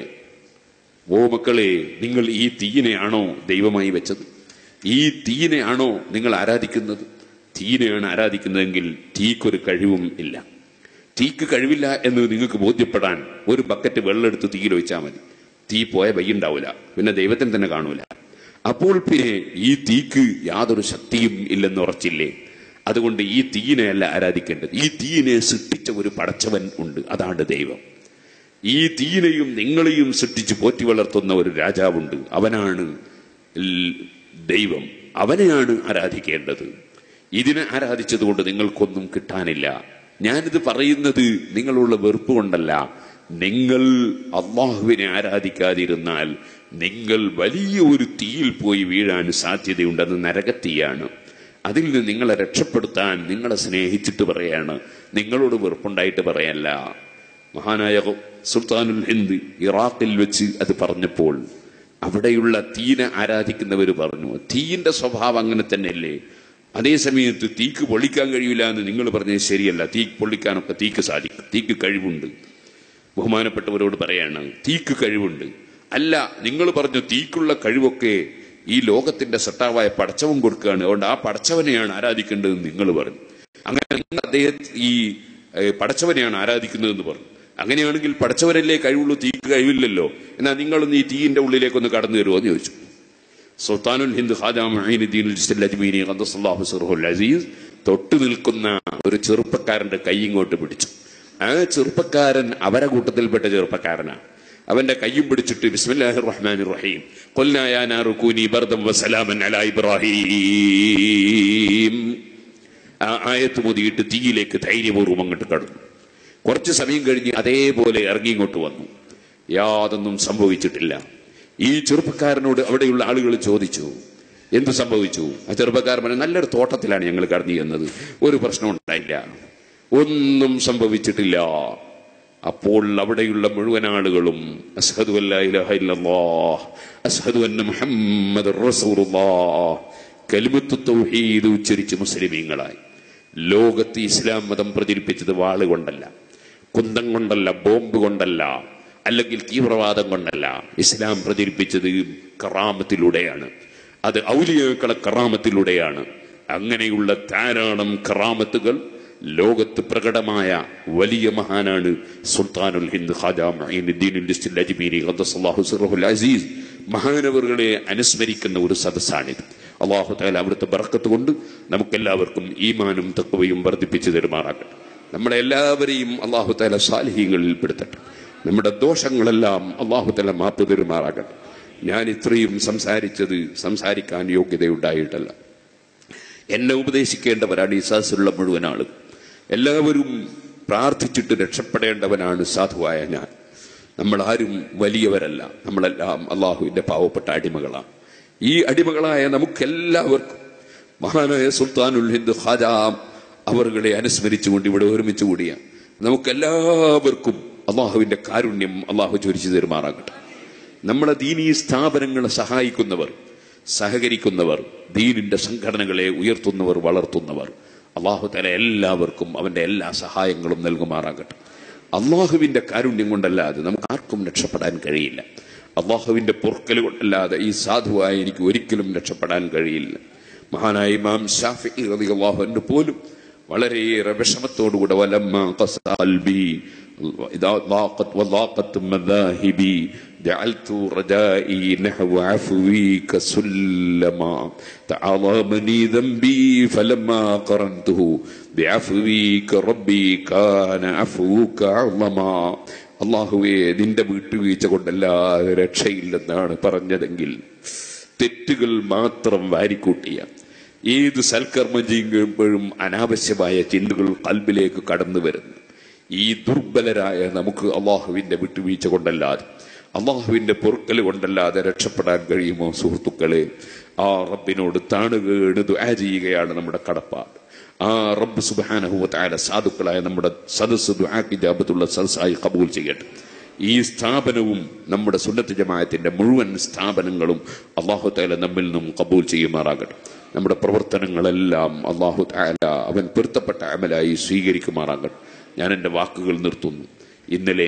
ഓ മക്കളെ നിങ്ങൾ ഈ തീയിനെയാണോ ദൈവമായി വെച്ചത് ഈ തീയിനെയാണോ നിങ്ങൾ ആരാധിക്കുന്നത് തീയിനെയാണ് ആരാധിക്കുന്നതെങ്കിൽ തീക്കൊരു കഴിവും ഇല്ല തീക്ക് കഴിവില്ല എന്ന് നിങ്ങൾക്ക് ബോധ്യപ്പെടാൻ ഒരു ബക്കറ്റ് വെള്ളം എടുത്ത് തീയിൽ ഒഴിച്ചാൽ മതി തീ പോയ വയ്യുണ്ടാവില്ല പിന്നെ ദൈവത്തിന് തന്നെ കാണൂല അപ്പോൾ പിന്നെ ഈ തീക്ക് യാതൊരു ശക്തിയും ഇല്ലെന്ന് ഉറച്ചില്ലേ അതുകൊണ്ട് ഈ തീയിനെയല്ല ആരാധിക്കേണ്ടത് ഈ തീയിനെ സൃഷ്ടിച്ച ഒരു പടച്ചവൻ ഉണ്ട് അതാണ് ദൈവം ഈ തീയിനെയും നിങ്ങളെയും സൃഷ്ടിച്ച് പോറ്റി വളർത്തുന്ന ഒരു രാജാവുണ്ട് അവനാണ് ൽ- ദൈവം അവനെയാണ് ആരാധിക്കേണ്ടത് ഇതിനെ ആരാധിച്ചതുകൊണ്ട് നിങ്ങൾക്കൊന്നും കിട്ടാനില്ല ഞാനിത് പറയുന്നത് നിങ്ങളുള്ള വെറുപ്പ് കൊണ്ടല്ല നിങ്ങൾ അള്ളാഹുവിനെ ആരാധിക്കാതിരുന്നാൽ നിങ്ങൾ വലിയ ഒരു തീയിൽ പോയി വീഴാൻ സാധ്യതയുണ്ട് അത് നരകത്തീയാണ് അതിൽ നിന്ന് നിങ്ങളെ രക്ഷപ്പെടുത്താൻ നിങ്ങളെ സ്നേഹിച്ചിട്ട് പറയാണ് നിങ്ങളോട് വെറുപ്പുണ്ടായിട്ട് പറയല്ല മഹാനായ സുൽത്താനുൽ ഹിന്ദ് ഇറാഖിൽ വെച്ച് അത് പറഞ്ഞപ്പോൾ അവിടെയുള്ള തീനെ ആരാധിക്കുന്നവർ പറഞ്ഞു തീയിന്റെ സ്വഭാവം അങ്ങനെ തന്നെയല്ലേ അതേ സമയത്ത് തീക്ക് പൊള്ളിക്കാൻ കഴിയില്ല എന്ന് നിങ്ങൾ പറഞ്ഞത് ശരിയല്ല തീ പൊള്ളിക്കാനൊക്കെ തീക്ക് സാധിക്കും തീക്ക് കഴിവുണ്ട് ബഹുമാനപ്പെട്ടവരോട് പറയാണ് തീക്ക് കഴിവുണ്ട് അല്ല നിങ്ങൾ പറഞ്ഞു തീക്കുള്ള കഴിവൊക്കെ ഈ ലോകത്തിന്റെ സട്ടാവായ പടച്ചവൻ കൊടുക്കുകയാണ് അതുകൊണ്ട് ആ പടച്ചവനെയാണ് ആരാധിക്കേണ്ടതെന്ന് നിങ്ങൾ പറഞ്ഞു അങ്ങനെ നിങ്ങൾ അദ്ദേഹത്തെ ഈ ഏഹ്, പടച്ചവനെയാണ് ആരാധിക്കുന്നതെന്ന് പറഞ്ഞു അങ്ങനെയാണെങ്കിൽ പടച്ചവനല്ലേ കഴിവുള്ളൂ തീക്ക് കഴിവില്ലല്ലോ എന്നാൽ നിങ്ങളൊന്ന് ഈ തീയിന്റെ ഉള്ളിലേക്കൊന്ന് കടന്നു തരുമോ എന്ന് ചോദിച്ചു സുൽത്താനുൽ ഹിന്ദ് ഖാജ മഈനുദ്ദീൻ അൽ അജ്മീരി ഖദ്ദസല്ലാഹു സിർഹുൽ അസീസ് തൊട്ടു നിൽക്കുന്ന ഒരു ചെറുപ്പക്കാരന്റെ കൈ ഇങ്ങോട്ട് പിടിച്ചു ആ ചെറുപ്പക്കാരൻ അവരെ കൂട്ടത്തിൽപ്പെട്ട ചെറുപ്പക്കാരനാണ് അവന്റെ കയ്യും പിടിച്ചിട്ട് ബിസ്മില്ലാഹിർ റഹ്മാനിർ റഹീം ഖുൽനാ യാ നാറു കൂനി ബർദൻ വസലാമൻ അലാ ഇബ്രാഹീം ആ ആയത്ത് മുതിയിട്ട് തീയിലേക്ക് ധൈര്യപൂർവ്വം അങ്ങോട്ട് കടന്നു കുറച്ച് സമയം കഴിഞ്ഞ് അതേപോലെ ഇറങ്ങി ഇങ്ങോട്ട് വന്നു യാതൊന്നും സംഭവിച്ചിട്ടില്ല ഈ ചെറുപ്പക്കാരനോട് അവിടെയുള്ള ആളുകൾ ചോദിച്ചു എന്ത് സംഭവിച്ചു ആ ചെറുപ്പക്കാരൻ പറഞ്ഞു നല്ലൊരു തോട്ടത്തിലാണ് ഞങ്ങൾ കടന്നു ചെന്നത് ഒരു പ്രശ്നം ഉണ്ടായില്ല ഒന്നും സംഭവിച്ചിട്ടില്ല അപ്പോൾ അവിടെയുള്ള മുഴുവൻ ആളുകളും അസ്ഹദു അല്ലാ ഇലാഹ ഇല്ലല്ലാഹ് അസ്ഹദു അന്ന മുഹമ്മദ് റസൂലുള്ളാഹ് കലിമത്ത് തൗഹീദ് ഉച്ചരിച്ച് മുസ്ലിമീങ്ങളായി ലോകത്ത് ഇസ്ലാം മതം പ്രചരിപ്പിച്ചത് വാള് കൊണ്ടല്ല കുന്തം കൊണ്ടല്ല ബോംബ് കൊണ്ടല്ല അല്ലെങ്കിൽ തീവ്രവാദം കൊണ്ടല്ല ഇസ്ലാം പ്രചരിപ്പിച്ചത് കറാമത്തിലൂടെയാണ് അത് ഔലിയാക്കളെ കറാമത്തിലൂടെയാണ് അങ്ങനെയുള്ള ധാരാളം കറാമത്തുകൾ ലോകത്ത് പ്രകടമായ വലിയ മഹാനാണ് സുൽത്താനുൽ ഹിന്ദ് ഖാജ മഈനുദ്ദീനുൽ ഇസ്തിൽ അജ്മീരി ഖദ്ദസല്ലാഹു സിറഹുൽ അസീസ് മഹാനവറുകളെ അനുസ്മരിക്കുന്ന ഒരു സദസ്സാണിത് അള്ളാഹു താല അവിടുത്തെ ബർക്കത്ത് കൊണ്ട് നമുക്കെല്ലാവർക്കും ഈമാനും തക്കവയും വർദ്ധിപ്പിച്ചു തരുമാറാകട്ടെ നമ്മളെല്ലാവരെയും അള്ളാഹു താല സാലിഹ്യങ്ങളിൽ പെടുത്തട്ടെ നമ്മുടെ ദോഷങ്ങളെല്ലാം അള്ളാഹു താല മാപ്പ് തരുമാറാകട്ടെ ഞാൻ ഇത്രയും സംസാരിച്ചത് സംസാരിക്കാൻ യോഗ്യതയുണ്ടായിട്ടല്ല എന്നെ ഉപദേശിക്കേണ്ടവരാണ് ഈ സദസ്സിലുള്ള മുഴുവൻ ആളും എല്ലാവരും പ്രാർത്ഥിച്ചിട്ട് രക്ഷപ്പെടേണ്ടവനാണ് സാധുവായ ഞാൻ നമ്മൾ ആരും വലിയവരല്ല നമ്മളെല്ലാം അള്ളാഹുവിന്റെ പാവപ്പെട്ട അടിമകളാണ് ഈ അടിമകളായ നമുക്കെല്ലാവർക്കും മഹാനായ സുൽത്താനുൽ ഹിന്ദ് ഖാജ അവറുകളെ അനുസ്മരിച്ചുകൊണ്ട് ഇവിടെ ഒരുമിച്ച് കൂടിയ നമുക്കെല്ലാവർക്കും അള്ളാഹുവിന്റെ കാരുണ്യം അള്ളാഹു ചൊരിച്ചു തരുമാറാകട്ടെ നമ്മളെ ദീനീ സ്ഥാപനങ്ങളെ സഹായിക്കുന്നവർ സഹകരിക്കുന്നവർ ദീനിന്റെ സംഘടനകളെ ഉയർത്തുന്നവർ വളർത്തുന്നവർ അള്ളാഹു തല എല്ലാവർക്കും അവന്റെ എല്ലാ സഹായങ്ങളും നൽകുമാറാകട്ടെ അള്ളാഹുവിന്റെ കാരുണ്യം കൊണ്ടല്ലാതെ നമുക്ക് ആർക്കും രക്ഷപ്പെടാൻ കഴിയില്ല അള്ളാഹുവിന്റെ പൊറുക്കൽ കൊണ്ടല്ലാതെ ഈ സാധുവായ എനിക്ക് ഒരിക്കലും രക്ഷപ്പെടാൻ കഴിയില്ല മഹാനായ ഇമാം ഷാഫി റളിയല്ലാഹു പോലും വളരെയേറെ വിഷമത്തോടുകൂടെ വലമ്മ ഖസാൽബി إذا ضاقت وضاقت مذاهبي جعلت رجائي نحو عفوك سلما تعاظمني ذنبي فلما قرنته بعفوك ربي كان عفوك أعظما അള്ളാഹുവെ നിന്റെ വിട്ടുവീഴ്ച കൊണ്ടല്ലാതെ രക്ഷയില്ലെന്നാണ് പറഞ്ഞതെങ്കിൽ തെറ്റുകൾ മാത്രം വാരിക്കൂട്ടിയ ഏത് സൽക്കർമ്മം ചെയ്യുമ്പോഴും അനാവശ്യമായ ചിന്തകൾ കൽബിലേക്ക് കടന്നു വരുന്നു ഈ ദുർബലരായ നമുക്ക് അള്ളാഹുവിന്റെ വിട്ടുവീഴ്ച കൊണ്ടല്ലാതെ അള്ളാഹുവിന്റെ പൊറുക്കൽ കൊണ്ടല്ലാതെ രക്ഷപ്പെടാൻ കഴിയുമോ സുഹൃത്തുക്കളെ ആ റബ്ബിനോട് താണുകേണ് ദുആ ചെയ്യുകയാണ് നമ്മുടെ കടപ്പാട് ആ റബ്ബ് സുബാനഹുവത്തായ സാധുക്കളായ നമ്മുടെ സദസ് ദുആക്കിജാബത്തുള്ള സദസ്സായി കബൂൽ ചെയ്യട്ടെ ഈ സ്ഥാപനവും നമ്മുടെ സുന്നത്ത് ജമാഅത്തിന്റെ മുഴുവൻ സ്ഥാപനങ്ങളും അള്ളാഹു താല നമ്മിൽ നിന്നും കബൂൽ ചെയ്യുമാറാകട്ടെ നമ്മുടെ പ്രവർത്തനങ്ങളെല്ലാം അള്ളാഹു താല അവൻ പൊരുത്തപ്പെട്ട അമലായി സ്വീകരിക്കുമാറാകട്ടെ ഞാൻ എൻ്റെ വാക്കുകൾ നിർത്തുന്നു ഇന്നലെ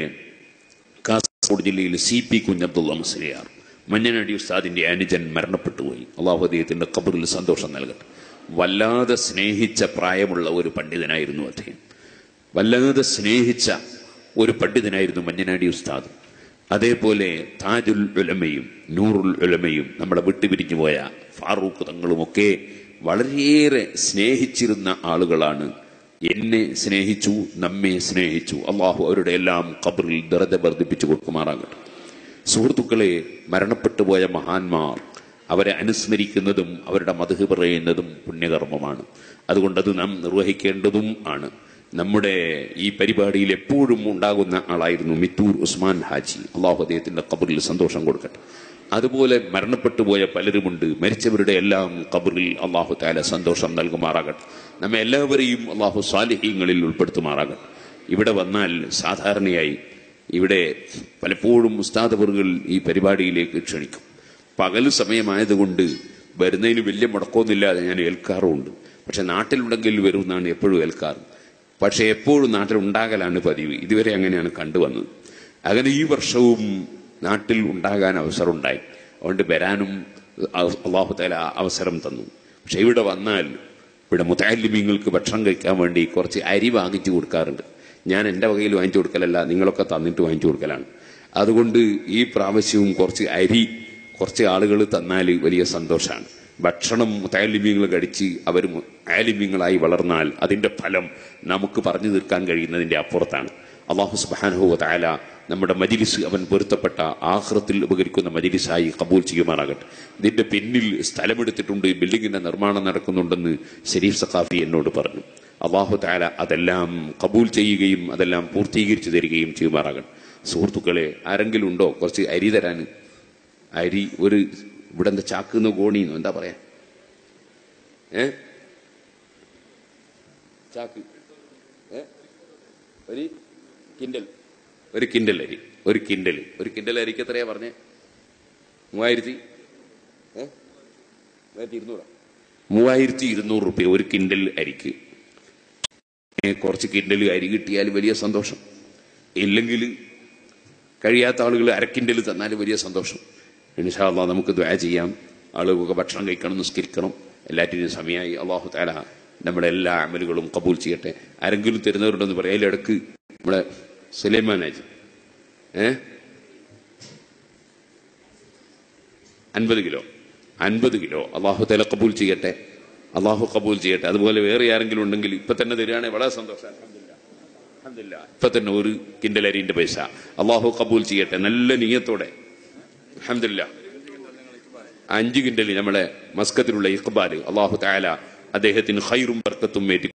കാസർഗോഡ് ജില്ലയിൽ സി പി കുഞ്ഞബ്ദുള്ള മുസ്ലിയാർ മഞ്ഞനടി ഉസ്താദിന്റെ അനുജൻ മരണപ്പെട്ടുപോയി അള്ളാഹു അദ്ദേഹത്തിന്റെ കബറിൽ സന്തോഷം നൽകട്ടെ വല്ലാതെ സ്നേഹിച്ച പ്രായമുള്ള ഒരു പണ്ഡിതനായിരുന്നു അദ്ദേഹം വല്ലാതെ സ്നേഹിച്ച ഒരു പണ്ഡിതനായിരുന്നു മഞ്ഞനാടി ഉസ്താദ് അതേപോലെ താജുൽ ഉലമയും നൂറുൽ ഉലമയും നമ്മളെ വിട്ടുപിരിഞ്ഞു പോയ ഫാറൂഖ് തങ്ങളുമൊക്കെ വളരെയേറെ സ്നേഹിച്ചിരുന്ന ആളുകളാണ് എന്നെ സ്നേഹിച്ചു നമ്മെ സ്നേഹിച്ചു അള്ളാഹു അവരുടെ എല്ലാം ഖബറിൽ ദറജ വർദ്ധിപ്പിച്ചു കൊടുക്കുമാറാകട്ടെ സുഹൃത്തുക്കളെ മരണപ്പെട്ടു പോയ മഹാന്മാർ അവരെ അനുസ്മരിക്കുന്നതും അവരുടെ മധു പറയുന്നതും പുണ്യകർമ്മമാണ് അതുകൊണ്ടത് നാം നിർവഹിക്കേണ്ടതും ആണ് നമ്മുടെ ഈ പരിപാടിയിൽ എപ്പോഴും ഉണ്ടാകുന്ന ആളായിരുന്നു മിത്തൂർ ഉസ്മാൻ ഹാജി അള്ളാഹു അദ്ദേഹത്തിന്റെ ഖബറിൽ സന്തോഷം കൊടുക്കട്ടെ അതുപോലെ മരണപ്പെട്ടു പോയ പലരുമുണ്ട് മരിച്ചവരുടെ എല്ലാം ഖബറിൽ അള്ളാഹു താല സന്തോഷം നൽകുമാറാകട്ടെ നമ്മെ എല്ലാവരെയും അള്ളാഹു സാലിഹ്യങ്ങളിൽ ഉൾപ്പെടുത്തുമാറാകട്ടെ ഇവിടെ വന്നാൽ സാധാരണയായി ഇവിടെ പലപ്പോഴും ഉസ്താദവറുകൾ ഈ പരിപാടിയിലേക്ക് ക്ഷണിക്കും പകൽ സമയമായതുകൊണ്ട് വരുന്നതിന് വലിയ മുടക്കമൊന്നുമില്ലാതെ ഞാൻ ഏൽക്കാറുമുണ്ട് പക്ഷെ നാട്ടിലുണ്ടെങ്കിൽ വരുമെന്നാണ് എപ്പോഴും ഏൽക്കാറ് പക്ഷെ എപ്പോഴും നാട്ടിൽ ഉണ്ടാകലാണ് പതിവ് ഇതുവരെ അങ്ങനെയാണ് കണ്ടുവന്നത് അങ്ങനെ ഈ വർഷവും നാട്ടിൽ ഉണ്ടാകാൻ അവസരമുണ്ടായി അതുകൊണ്ട് വരാനും അള്ളാഹു തല അവസരം തന്നു പക്ഷെ ഇവിടെ വന്നാൽ ഇവിടെ മുത്താലിമീങ്ങൾക്ക് ഭക്ഷണം കഴിക്കാൻ വേണ്ടി കുറച്ച് അരി വാങ്ങിച്ചു കൊടുക്കാറുണ്ട് ഞാൻ എൻ്റെ വകയിൽ വാങ്ങിച്ചു കൊടുക്കലല്ല നിങ്ങളൊക്കെ തന്നിട്ട് വാങ്ങിച്ചു കൊടുക്കലാണ് അതുകൊണ്ട് ഈ പ്രാവശ്യവും കുറച്ച് അരി കുറച്ച് ആളുകൾ തന്നാൽ വലിയ സന്തോഷമാണ് ഭക്ഷണം മുത്താലിമ്യങ്ങൾ കഴിച്ച് അവർ ആലിമ്യങ്ങളായി വളർന്നാൽ അതിന്റെ ഫലം നമുക്ക് പറഞ്ഞു തീർക്കാൻ കഴിയുന്നതിന്റെ അപ്പുറത്താണ് അള്ളാഹു സുബാനഹു താല നമ്മുടെ മജിലിസ് അവൻ പൊരുത്തപ്പെട്ട ആഹ്റത്തിൽ ഉപകരിക്കുന്ന മജിലിസായി കബൂൽ ചെയ്യുമാറാകട്ടെ ഇതിന്റെ പിന്നിൽ സ്ഥലമെടുത്തിട്ടുണ്ട് ബിൽഡിങ്ങിന്റെ നിർമ്മാണം നടക്കുന്നുണ്ടെന്ന് ഷരീഫ് സഖാഫി എന്നോട് പറഞ്ഞു അള്ളാഹു താല അതെല്ലാം കബൂൽ ചെയ്യുകയും അതെല്ലാം പൂർത്തീകരിച്ചു തരികയും ചെയ്യുമാറാകട്ടെ സുഹൃത്തുക്കളെ ആരെങ്കിലും ഉണ്ടോ കുറച്ച് അരി തരാൻ അരി ഒരു ഇവിടെ എന്താ ചാക്കുന്ന ഗോണിന്നോ എന്താ പറയാ ഏ ചാക്ക് ഏ ഒരു കിൻഡൽ ഒരു കിൻഡൽ അരി ഒരു കിൻഡൽ ഒരു കിൻഡൽ അരിക്ക് എത്രയാ പറഞ്ഞേ മൂവായിരത്തി ഏ മൂവായിരത്തി ഇരുന്നൂറാ മൂവായിരത്തി ഇരുന്നൂറ് റുപ്യ ഒരു കിൻഡൽ അരിക്ക് ഏ, കുറച്ച് കിൻഡൽ അരി കിട്ടിയാൽ വലിയ സന്തോഷം ഇല്ലെങ്കിൽ കഴിയാത്ത ആളുകൾ അരക്കിൻഡൽ തന്നാൽ വലിയ സന്തോഷം ഇൻഷാല്ലാ നമുക്ക് ദ്വാ ചെയ്യാം ആളുകൾക്ക് ഭക്ഷണം കഴിക്കണം നിസ്കരിക്കണം എല്ലാറ്റിനും സമയമായി അള്ളാഹു താല നമ്മുടെ എല്ലാ അമലുകളും കബൂൽ ചെയ്യട്ടെ ആരെങ്കിലും തരുന്നവരുണ്ടെന്ന് പറയാം അതിലിടക്ക് നമ്മുടെ സുലൈമാനാജ് ഏ അൻപത് കിലോ അൻപത് കിലോ അള്ളാഹു തല കബൂൽ ചെയ്യട്ടെ അള്ളാഹു കബൂൽ ചെയ്യട്ടെ അതുപോലെ വേറെ ആരെങ്കിലും ഉണ്ടെങ്കിൽ ഇപ്പൊ തന്നെ തരികയാണെങ്കിൽ വളരെ സന്തോഷം അൽഹംദുലില്ലാ. അൽഹംദുലില്ലാ. ഇപ്പൊ തന്നെ ഒരു കിൻഡൽ അരിന്റെ പൈസ അള്ളാഹു കബൂൽ ചെയ്യട്ടെ നല്ല നീയത്തോടെ അഹമ്മദില്ല അഞ്ച് കിൻഡൽ നമ്മളെ മസ്കത്തിലുള്ള ഇഖ്ബാൽ അള്ളാഹു താല അദ്ദേഹത്തിന് ഖൈറും ബർക്കത്തും ഏറ്റി